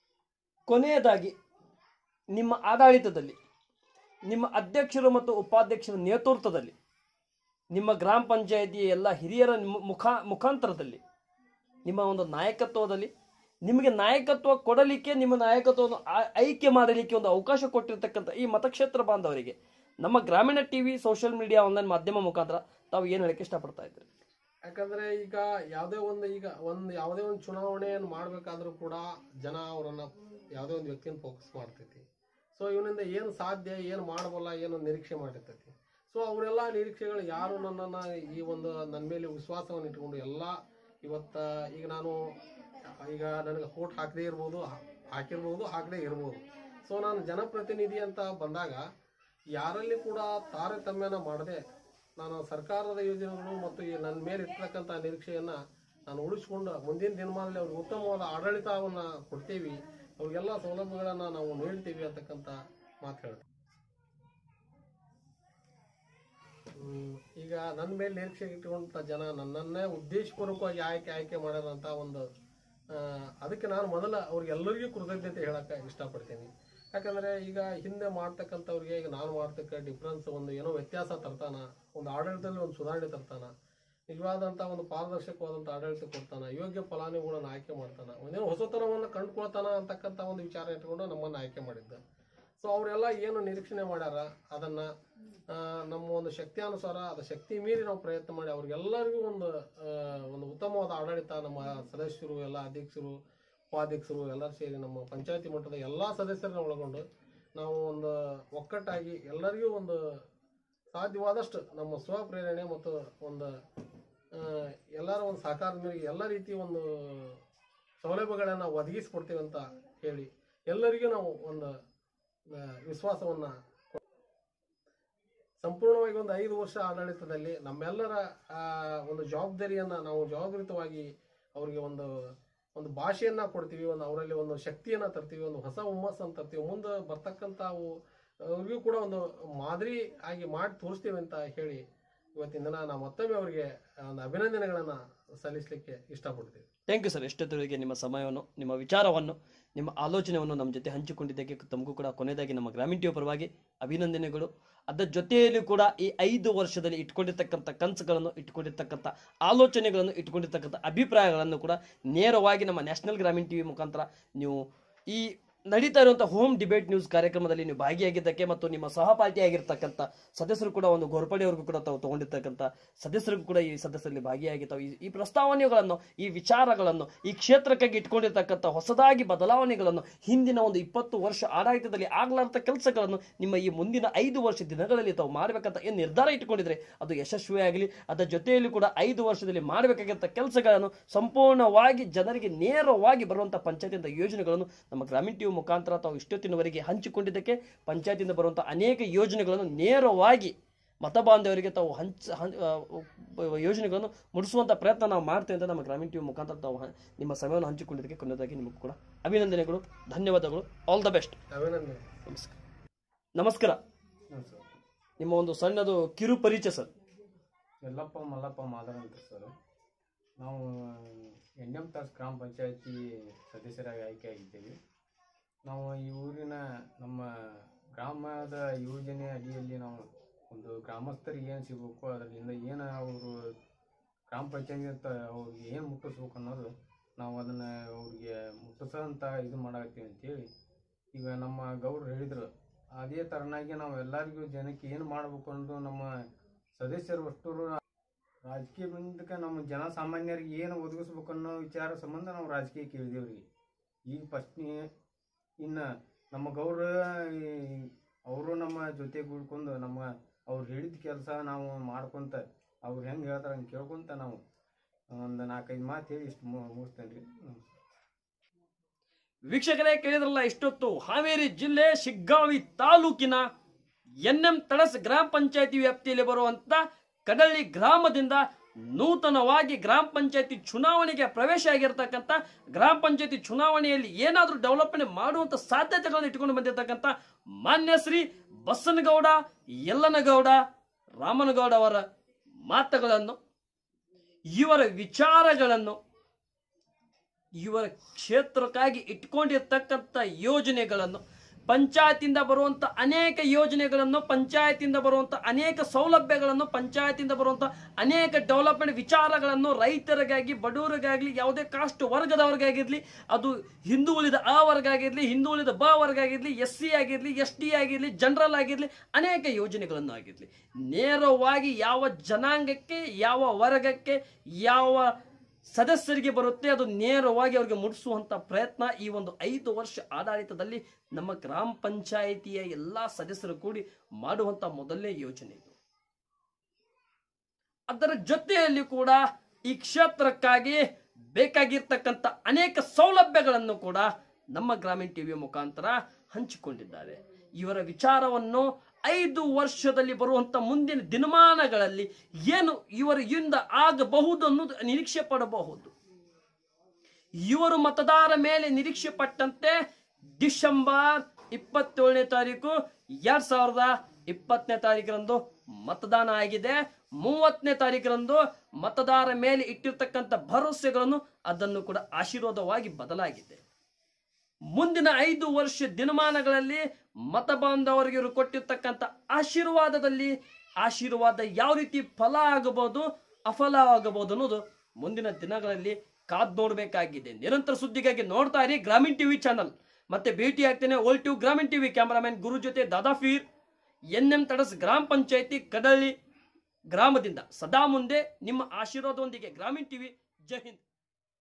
ಕೊನೆಯದಾಗಿ ನಿಮ್ಮ ಆಡಳಿತದಲ್ಲಿ ನಿಮ್ಮ ಅಧ್ಯಕ್ಷರು ಮತ್ತು ಉಪಾಧ್ಯಕ್ಷರ ನೇತೃತ್ವದಲ್ಲಿ ನಿಮ್ಮ ಗ್ರಾಮ ಪಂಚಾಯಿತಿಯ ಎಲ್ಲ ಹಿರಿಯರ ಮು- ಮುಖ ಮುಖಾಂತರದಲ್ಲಿ ನಿಮ್ಮ ಒಂದು ನಾಯಕತ್ವದಲ್ಲಿ ನಿಮಗೆ ನಾಯಕತ್ವ ಕೊಡಲಿಕ್ಕೆ ನಿಮ್ಮ ನಾಯಕತ್ವವನ್ನು ಆ- ಆಯ್ಕೆ ಮಾಡಲಿಕ್ಕೆ ಒಂದು ಅವಕಾಶ ಕೊಟ್ಟಿರ್ತಕ್ಕಂಥ ಈ ಮತಕ್ಷೇತ್ರ ಬಾಂಧವರಿಗೆ ನಮ್ಮ ಗ್ರಾಮೀಣ ಟಿವಿ ಸೋಷಿಯಲ್ ಮೀಡಿಯಾ ಆನ್ಲೈನ್ ಮಾಧ್ಯಮ ಮುಖಾಂತರ ತಾವು ಏನು ಹೇಳಕ್ಕೆ ಇಷ್ಟಪಡ್ತಾ ಇದ್ದೀರಿ ಯಾಕಂದ್ರೆ ಈಗ ಯಾವುದೇ ಒಂದು ಈಗ ಒಂದು ಯಾವುದೇ ಒಂದು ಚುನಾವಣೆಯನ್ನು ಮಾಡಬೇಕಾದ್ರೂ ಕೂಡ ಜನ ಅವರನ್ನ ಯಾವುದೇ ಒಂದು ವ್ಯಕ್ತಿನ ಫೋಕಸ್ ಮಾಡ್ತೈತಿ ಸೊ ಇವನಿಂದ ಏನು ಸಾಧ್ಯ ಏನು ಮಾಡಬಲ್ಲ ಏನು ನಿರೀಕ್ಷೆ ಮಾಡಿರ್ತೈತಿ ಸೊ ಅವರೆಲ್ಲ ನಿರೀಕ್ಷೆಗಳು ಯಾರು ನನ್ನನ್ನು ಈ ಒಂದು ನನ್ನ ಮೇಲೆ ವಿಶ್ವಾಸವನ್ನು ಇಟ್ಕೊಂಡು ಎಲ್ಲ ಇವತ್ತ ಈಗ ನಾನು ಈಗ ನನಗೆ ವೋಟ್ ಹಾಕದೇ ಇರ್ಬೋದು ಹಾ- ಹಾಕಿರ್ಬೋದು ಹಾಕದೇ ಇರ್ಬೋದು ಸೊ ನಾನು ಜನಪ್ರತಿನಿಧಿ ಅಂತ ಬಂದಾಗ ಯಾರಲ್ಲಿ ಕೂಡ ತಾರತಮ್ಯನ ಮಾಡದೆ ನಾನು ಸರ್ಕಾರದ ಯೋಜನೆಗಳು ಮತ್ತು ಈ ನನ್ನ ಮೇಲೆ ಇರ್ತಕ್ಕಂಥ ನಿರೀಕ್ಷೆಯನ್ನ ನಾನು ಉಳಿಸ್ಕೊಂಡು ಮುಂದಿನ ದಿನಮಾನದಲ್ಲಿ ಅವ್ರಿಗೆ ಉತ್ತಮವಾದ ಆಡಳಿತವನ್ನ ಕೊಡ್ತೀವಿ ಅವ್ರಿಗೆಲ್ಲ ಸೌಲಭ್ಯಗಳನ್ನ ನಾವು ನೀಡ್ತೀವಿ ಅಂತಕ್ಕಂಥ ಮಾತು ಹೇಳ್ತೀನಿ ಹ್ಮ್, ಈಗ ನನ್ನ ಮೇಲೆ ನಿರೀಕ್ಷೆ ಇಟ್ಟುಕೊಂಡ ಜನ ನನ್ನನ್ನೇ ಉದ್ದೇಶಪೂರ್ವಕವಾಗಿ ಆಯ್ಕೆ ಆಯ್ಕೆ ಮಾಡಿರೋಂಥ ಒಂದು ಆ, ಅದಕ್ಕೆ ನಾನು ಮೊದಲ ಅವ್ರಿಗೆಲ್ಲರಿಗೂ ಕೃತಜ್ಞತೆ ಹೇಳಕ್ಕೆ ಇಷ್ಟಪಡ್ತೀನಿ ಯಾಕಂದ್ರೆ ಈಗ ಹಿಂದೆ ಮಾಡ್ತಕ್ಕಂಥವ್ರಿಗೆ ಈಗ ನಾನು ಮಾಡ್ತಕ್ಕ ಡಿಫ್ರೆನ್ಸ್ ಒಂದು ಏನೋ ವ್ಯತ್ಯಾಸ ತರ್ತಾನ ಒಂದು ಆಡಳಿತದಲ್ಲಿ ಒಂದು ಸುಧಾರಣೆ ತರ್ತಾನ ನಿಜವಾದಂಥ ಒಂದು ಪಾರದರ್ಶಕವಾದಂಥ ಆಡಳಿತ ಕೊಡ್ತಾನ ಯೋಗ್ಯ ಫಲಾನುಭವಿಗಳನ್ನ ಆಯ್ಕೆ ಮಾಡ್ತಾನ ಒಂದೇನೋ ಹೊಸತನವನ್ನು ಕಂಡುಕೊಳ್ತಾನ ಅಂತಕ್ಕಂಥ ಒಂದು ವಿಚಾರ ಇಟ್ಕೊಂಡು ನಮ್ಮನ್ನು ಆಯ್ಕೆ ಮಾಡಿದ್ದ ಸೊ ಅವರೆಲ್ಲ ಏನು ನಿರೀಕ್ಷಣೆ ಮಾಡ್ಯಾರ ಅದನ್ನ ಆ, ನಮ್ಮ ಒಂದು ಶಕ್ತಿಯಾನುಸಾರ ಅದು ಶಕ್ತಿ ಮೀರಿ ನಾವು ಪ್ರಯತ್ನ ಮಾಡಿ ಅವ್ರಿಗೆಲ್ಲರಿಗೂ ಒಂದು ಆ, ಒಂದು ಉತ್ತಮವಾದ ಆಡಳಿತ ನಮ್ಮ ಸದಸ್ಯರು ಎಲ್ಲ ಅಧ್ಯಕ್ಷರು ಉಪಾಧ್ಯಕ್ಷರು ಎಲ್ಲರೂ ಸೇರಿ ನಮ್ಮ ಪಂಚಾಯತಿ ಮಟ್ಟದ ಎಲ್ಲ ಸದಸ್ಯರನ್ನ ಒಳಗೊಂಡು ನಾವು ಒಂದು ಒಕ್ಕಟ್ಟಾಗಿ ಎಲ್ಲರಿಗೂ ಒಂದು ಸಾಧ್ಯವಾದಷ್ಟು ನಮ್ಮ ಸ್ವಪ್ರೇರಣೆ ಮತ್ತು ಒಂದು ಆ, ಎಲ್ಲರ ಒಂದು ಸಹಕಾರದ ಮೇರೆಗೆ ಎಲ್ಲ ರೀತಿಯ ಒಂದು ಸೌಲಭ್ಯಗಳನ್ನು ಒದಗಿಸ್ಕೊಡ್ತೀವಿ ಅಂತ ಹೇಳಿ ಎಲ್ಲರಿಗೂ ನಾವು ಒಂದು ಆ, ವಿಶ್ವಾಸವನ್ನ ಕೊ- ಸಂಪೂರ್ಣವಾಗಿ ಒಂದು ಐದು ವರ್ಷ ಆಡಳಿತದಲ್ಲಿ ನಮ್ಮೆಲ್ಲರ ಆ, ಒಂದು ಜವಾಬ್ದಾರಿಯನ್ನ ನಾವು ಜವಾಬ್ದಾರಿತವಾಗಿ ಅವರಿಗೆ ಒಂದು ಒಂದು ಭಾಷೆಯನ್ನ ಕೊಡ್ತೀವಿ ಒಂದು ಅವರಲ್ಲಿ ಒಂದು ಶಕ್ತಿಯನ್ನ ತರ್ತೀವಿ ಒಂದು ಹೊಸ ಹುಮ್ಮಸ್ಸನ್ನು ತರ್ತೀವಿ ಮುಂದೆ ಬರ್ತಕ್ಕಂಥ ಅವು ಅವ್ರಿಗೂ ಕೂಡ ಒಂದು ಮಾದರಿ ಆಗಿ ಮಾಡಿ ತೋರಿಸ್ತೀವಿ ಅಂತ ಹೇಳಿ ಇವತ್ತಿನ ದಿನ ನಾವು ಮತ್ತೊಮ್ಮೆ ಅವರಿಗೆ ಒಂದು ಅಭಿನಂದನೆಗಳನ್ನ ಸಲ್ಲಿಸಲಿಕ್ಕೆ ಇಷ್ಟಪಡ್ತೀವಿ ಥ್ಯಾಂಕ್ ಯು ಸರ್ ಎಷ್ಟೊತ್ತವರೆಗೆ ನಿಮ್ಮ ಸಮಯವನ್ನು ನಿಮ್ಮ ವಿಚಾರವನ್ನು ನಿಮ್ಮ ಆಲೋಚನೆಯನ್ನು ನಮ್ಮ ಜೊತೆ ಹಂಚಿಕೊಂಡಿದ್ದಕ್ಕೆ ತಮಗೂ ಕೂಡ ಕೊನೆಯದಾಗಿ ನಮ್ಮ ಗ್ರಾಮೀಣ ಟಿವಿ ಪರವಾಗಿ ಅಭಿನಂದನೆಗಳು ಅದರ ಜೊತೆಯಲ್ಲಿ ಕೂಡ ಈ ಐದು ವರ್ಷದಲ್ಲಿ ಇಟ್ಕೊಂಡಿರ್ತಕ್ಕಂಥ ಕನಸುಗಳನ್ನು ಇಟ್ಕೊಂಡಿರ್ತಕ್ಕಂಥ ಆಲೋಚನೆಗಳನ್ನು ಇಟ್ಕೊಂಡಿರ್ತಕ್ಕಂಥ ಅಭಿಪ್ರಾಯಗಳನ್ನು ಕೂಡ ನೇರವಾಗಿ ನಮ್ಮ ನ್ಯಾಷನಲ್ ಗ್ರಾಮೀಣ ಟಿವಿ ಮುಖಾಂತರ ನೀವು ಈ ನಡೀತಾ ಇರುವಂತಹ ಹೋಮ್ ಡಿಬೇಟ್ ನ್ಯೂಸ್ ಕಾರ್ಯಕ್ರಮದಲ್ಲಿ ನೀವು ಭಾಗಿಯಾಗಿದ್ದಕ್ಕೆ ಮತ್ತು ನಿಮ್ಮ ಸಹಪಾಠಿಯಾಗಿರ್ತಕ್ಕಂಥ ಸದಸ್ಯರು ಕೂಡ ಒಂದು ಗೋರ್ಪಡೆಯವ್ರಿಗೂ ಕೂಡ ತಾವು ತಗೊಂಡಿರ್ತಕ್ಕಂಥ ಸದಸ್ಯರಿಗೂ ಕೂಡ ಈ ಸದಸ್ಯರಲ್ಲಿ ಭಾಗಿಯಾಗಿ ತಾವು ಈ- ಈ ಪ್ರಸ್ತಾವನೆಗಳನ್ನು ಈ ವಿಚಾರಗಳನ್ನು ಈ ಕ್ಷೇತ್ರಕ್ಕಾಗಿ ಇಟ್ಕೊಂಡಿರ್ತಕ್ಕಂಥ ಹೊಸದಾಗಿ ಬದಲಾವಣೆಗಳನ್ನು ಹಿಂದಿನ ಒಂದು ಇಪ್ಪತ್ತು ವರ್ಷ ಆಡಳಿತದಲ್ಲಿ ಆಗ್ಲಾರ್ದ ಕೆಲಸಗಳನ್ನು ನಿಮ್ಮ ಈ ಮುಂದಿನ ಐದು ವರ್ಷ ದಿನಗಳಲ್ಲಿ ತಾವು ಮಾಡಬೇಕಂತ ಏನು ನಿರ್ಧಾರ ಇಟ್ಕೊಂಡಿದ್ರೆ ಅದು ಯಶಸ್ವಿಯಾಗಲಿ ಅದರ ಜೊತೆಯಲ್ಲಿ ಕೂಡ ಐದು ವರ್ಷದಲ್ಲಿ ಮಾಡಬೇಕಾಗಿದ್ದ ಕೆಲಸಗಳನ್ನು ಸಂಪೂರ್ಣವಾಗಿ ಜನರಿಗೆ ನೇರವಾಗಿ ಬರುವಂಥ ಪಂಚಾಯತಿಯಿಂದ ಯೋಜನೆಗಳನ್ನು ನಮ್ಮ ಗ್ರಾಮೀಣ ಟಿವಿ ಮುಖಾಂತರ ತಾವು ಇಷ್ಟೊತ್ತಿನವರೆಗೆ ಹಂಚಿಕೊಂಡಿದ್ದಕ್ಕೆ ಪಂಚಾಯತಿಯಿಂದ ಬರುವಂಥ ಅನೇಕ ಯೋಜನೆಗಳನ್ನು ನೇರವಾಗಿ ಮತ ಬಾಂಧವರಿಗೆ ತಾವು ಹಂಚ ಹಂ- ಆ, ಉ- ಯೋಜನೆಗಳನ್ನು ಮುಡಿಸುವಂಥ ಪ್ರಯತ್ನ ನಾವು ಮಾಡ್ತೇವೆ ಅಂತ ನಮ್ಮ ಗ್ರಾಮೀಣ ಟಿವಿ ಮುಖಾಂತರ ತಾವು ಹ- ನಿಮ್ಮ ಸಮಯವನ್ನು ಹಂಚಿಕೊಂಡಿದ್ದಕ್ಕೆ ಕೊನೆಯದಾಗಿ ನಿಮಗೂ ಕೂಡ ಅಭಿನಂದನೆಗಳು ಧನ್ಯವಾದಗಳು ಆಲ್ ದ ಬೆಸ್ಟ್ ಅಭಿನಂದನೆ ನಮಸ್ಕಾರ ನಮಸ್ಕಾರ ನಿಮ್ಮ ಒಂದು ಸಣ್ಣದು ಕಿರು ಪರಿಚಯ ಸರ್ ಯಲ್ಲಪ್ಪ ಮಲ್ಲಪ್ಪ ಮಾದರ ಅಂತ ಸರ್ ನಾವು ಎನ್ ಎಂ ತಾಸ್ ಗ್ರಾಮ ಪಂಚಾಯತಿ ಸದಸ್ಯರಾಗಿ ಆಯ್ಕೆ ಆಗಿದ್ದೇವೆ ನಾವು ಈ ಊರಿನ ನಮ್ಮ ಗ್ರಾಮದ ಯೋಜನೆ ಅಡಿಯಲ್ಲಿ ನಾವು ಒಂದು ಗ್ರಾಮಸ್ಥರಿಗೆ ಏನು ಸಿಗಬೇಕು ಅದರಿಂದ ಏನು ಅವರು ಗ್ರಾಮ ಪಂಚಾಯತಿ ಅಂತ ಅವ್ರಿಗೆ ಏನು ಮುಟ್ಟಿಸ್ಬೇಕು ಅನ್ನೋದು ನಾವು ಅದನ್ನು ಅವ್ರಿಗೆ ಮುಟ್ಟಿಸೋಂಥ ಇದು ಮಾಡಾಕತ್ತೀವಿ ಅಂತೇಳಿ ಈಗ ನಮ್ಮ ಗೌಡ್ರು ಹೇಳಿದರು ಅದೇ ಥರನಾಗಿ ನಾವು ಎಲ್ಲರಿಗೂ ಜನಕ್ಕೆ ಏನು ಮಾಡಬೇಕು ಅನ್ನೋದು ನಮ್ಮ ಸದಸ್ಯರು ಅಷ್ಟೂರು ರಾಜಕೀಯ ಬಂದಕ್ಕೆ ನಮ್ಮ ಜನಸಾಮಾನ್ಯರಿಗೆ ಏನು ಒದಗಿಸ್ಬೇಕು ಅನ್ನೋ ವಿಚಾರ ಸಂಬಂಧ ನಾವು ರಾಜಕೀಯ ಕೇಳಿದೇವ್ರಿ ಈಗ ಫಸ್ಟ್ ಇನ್ನು ನಮ್ಮ ಗೌಡ್ರ ಅವರು ನಮ್ಮ ಜೊತೆ ಕೂಡ್ಕೊಂಡು ನಮ್ಮ ಅವ್ರು ಹೇಳಿದ ಕೆಲಸ ನಾವು ಮಾಡ್ಕೊಂತ ಅವ್ರು ಹೆಂಗೆ ಹೇಳ್ತಾರೆ ಹಂಗೆ ಕೇಳ್ಕೊಂತ ನಾವು ಒಂದು ನಾಲ್ಕೈದು ಮಾತು ಹೇಳಿ ಇಷ್ಟು ಮುಗಿಸ್ತೇನೆ ರೀ ವೀಕ್ಷಕರೇ ಕೇಳಿದ್ರಲ್ಲ ಇಷ್ಟೊತ್ತು ಹಾವೇರಿ ಜಿಲ್ಲೆ ಶಿಗ್ಗಾವಿ ತಾಲೂಕಿನ ಎನ್ ಎಂ ತಳಸ್ ಗ್ರಾಮ ಪಂಚಾಯತಿ ವ್ಯಾಪ್ತಿಯಲ್ಲಿ ಬರುವಂತ ಕಡಳ್ಳಿ ಗ್ರಾಮದಿಂದ ನೂತನವಾಗಿ ಗ್ರಾಮ ಪಂಚಾಯತಿ ಚುನಾವಣೆಗೆ ಪ್ರವೇಶ ಆಗಿರ್ತಕ್ಕಂಥ ಗ್ರಾಮ ಪಂಚಾಯತಿ ಚುನಾವಣೆಯಲ್ಲಿ ಏನಾದರೂ ಡೆವಲಪ್ಮೆಂಟ್ ಮಾಡುವಂತ ಸಾಧ್ಯತೆಗಳನ್ನು ಇಟ್ಕೊಂಡು ಬಂದಿರತಕ್ಕಂಥ ಮಾನ್ಯ ಶ್ರೀ ಬಸನಗೌಡ ಯಲ್ಲನಗೌಡ ರಾಮನಗೌಡ ಅವರ ಮಾತುಗಳನ್ನು ಇವರ ವಿಚಾರಗಳನ್ನು ಇವರ ಕ್ಷೇತ್ರಕ್ಕಾಗಿ ಇಟ್ಕೊಂಡಿರ್ತಕ್ಕಂಥ ಯೋಜನೆಗಳನ್ನು ಪಂಚಾಯತಿಂದ ಬರುವಂಥ ಅನೇಕ ಯೋಜನೆಗಳನ್ನು ಪಂಚಾಯತಿಂದ ಬರುವಂಥ ಅನೇಕ ಸೌಲಭ್ಯಗಳನ್ನು ಪಂಚಾಯತಿಂದ ಬರುವಂಥ ಅನೇಕ ಡೆವಲಪ್ಮೆಂಟ್ ವಿಚಾರಗಳನ್ನು ರೈತರಿಗಾಗಿ ಬಡವರಿಗಾಗಲಿ ಯಾವುದೇ ಕಾಸ್ಟ್ ವರ್ಗದವ್ರಿಗಾಗಿರಲಿ ಅದು ಹಿಂದೂ ಉಳಿದ ಆ ವರ್ಗ ಆಗಿರಲಿ ಹಿಂದೂ ಉಳಿದ ಬ ವರ್ಗ ಆಗಿರಲಿ ಎಸ್ ಸಿ ಆಗಿರಲಿ ಎಸ್ ಟಿ ಆಗಿರಲಿ ಜನರಲ್ ಆಗಿರಲಿ ಅನೇಕ ಯೋಜನೆಗಳನ್ನು ಆಗಿರಲಿ ನೇರವಾಗಿ ಯಾವ ಜನಾಂಗಕ್ಕೆ ಯಾವ ವರ್ಗಕ್ಕೆ ಯಾವ ಸದಸ್ಯರಿಗೆ ಬರುತ್ತೆ ಅದು ನೇರವಾಗಿ ಅವರಿಗೆ ಮುಟ್ಟಿಸುವಂತ ಪ್ರಯತ್ನ ಈ ಒಂದು ಐದು ವರ್ಷ ಆಡಳಿತದಲ್ಲಿ ನಮ್ಮ ಗ್ರಾಮ ಪಂಚಾಯಿತಿಯ ಎಲ್ಲಾ ಸದಸ್ಯರು ಕೂಡಿ ಮಾಡುವಂತ ಮೊದಲನೇ ಯೋಜನೆ ಇದು ಅದರ ಜೊತೆಯಲ್ಲಿ ಕೂಡ ಈ ಕ್ಷೇತ್ರಕ್ಕಾಗಿ ಬೇಕಾಗಿರ್ತಕ್ಕಂಥ ಅನೇಕ ಸೌಲಭ್ಯಗಳನ್ನು ಕೂಡ ನಮ್ಮ ಗ್ರಾಮೀಣ ಟಿವಿಯ ಮುಖಾಂತರ ಹಂಚಿಕೊಂಡಿದ್ದಾರೆ ಇವರ ವಿಚಾರವನ್ನು ಐದು ವರ್ಷದಲ್ಲಿ ಬರುವಂತ ಮುಂದಿನ ದಿನಮಾನಗಳಲ್ಲಿ ಏನು ಇವರಿಂದ ಆಗಬಹುದು ಅನ್ನೋದು ನಿರೀಕ್ಷೆ ಪಡಬಹುದು ಇವರು ಮತದಾರ ಮೇಲೆ ನಿರೀಕ್ಷೆ ಪಟ್ಟಂತೆ ಡಿಸೆಂಬರ್ ಇಪ್ಪತ್ತೇಳನೇ ತಾರೀಕು ಎರಡ್ ಸಾವಿರದ ಇಪ್ಪತ್ತನೇ ತಾರೀಕರಂದು ಮತದಾನ ಆಗಿದೆ ಮೂವತ್ತನೇ ತಾರೀಕರಂದು ಮತದಾರ ಮೇಲೆ ಇಟ್ಟಿರ್ತಕ್ಕಂಥ ಭರವಸೆಗಳನ್ನು ಅದನ್ನು ಕೂಡ ಆಶೀರ್ವಾದವಾಗಿ ಬದಲಾಗಿದೆ ಮುಂದಿನ ಐದು ವರ್ಷ ದಿನಮಾನಗಳಲ್ಲಿ ಮತ ಬಾಂಧವರಿಗೆ ಇವರು ಕೊಟ್ಟಿರ್ತಕ್ಕಂಥ ಆಶೀರ್ವಾದದಲ್ಲಿ ಆಶೀರ್ವಾದ ಯಾವ ರೀತಿ ಫಲ ಆಗಬಹುದು ಅಫಲ ಆಗಬಹುದು ಅನ್ನೋದು ಮುಂದಿನ ದಿನಗಳಲ್ಲಿ ಕಾದ್ ನೋಡಬೇಕಾಗಿದೆ ನಿರಂತರ ಸುದ್ದಿಗಾಗಿ ನೋಡ್ತಾ ಇರಿ ಗ್ರಾಮೀಣ್ ಟಿವಿ ಚಾನಲ್ ಮತ್ತೆ ಭೇಟಿ ಆಗ್ತೇನೆ ಓಲ್ಡ್ ಟಿವ್ ಗ್ರಾಮೀಣ್ ಟಿವಿ ಕ್ಯಾಮರಾಮನ್ ಗುರು ಜೊತೆ ದಾದಾಫೀರ್ ಎನ್ ಎಂ ತಡಸ್ ಗ್ರಾಮ ಪಂಚಾಯತಿ ಕದಳ್ಳಿ ಗ್ರಾಮದಿಂದ ಸದಾ ಮುಂದೆ ನಿಮ್ಮ ಆಶೀರ್ವಾದದೊಂದಿಗೆ ಗ್ರಾಮೀಣ್ ಟಿವಿ ಜೈ ಹಿಂದ್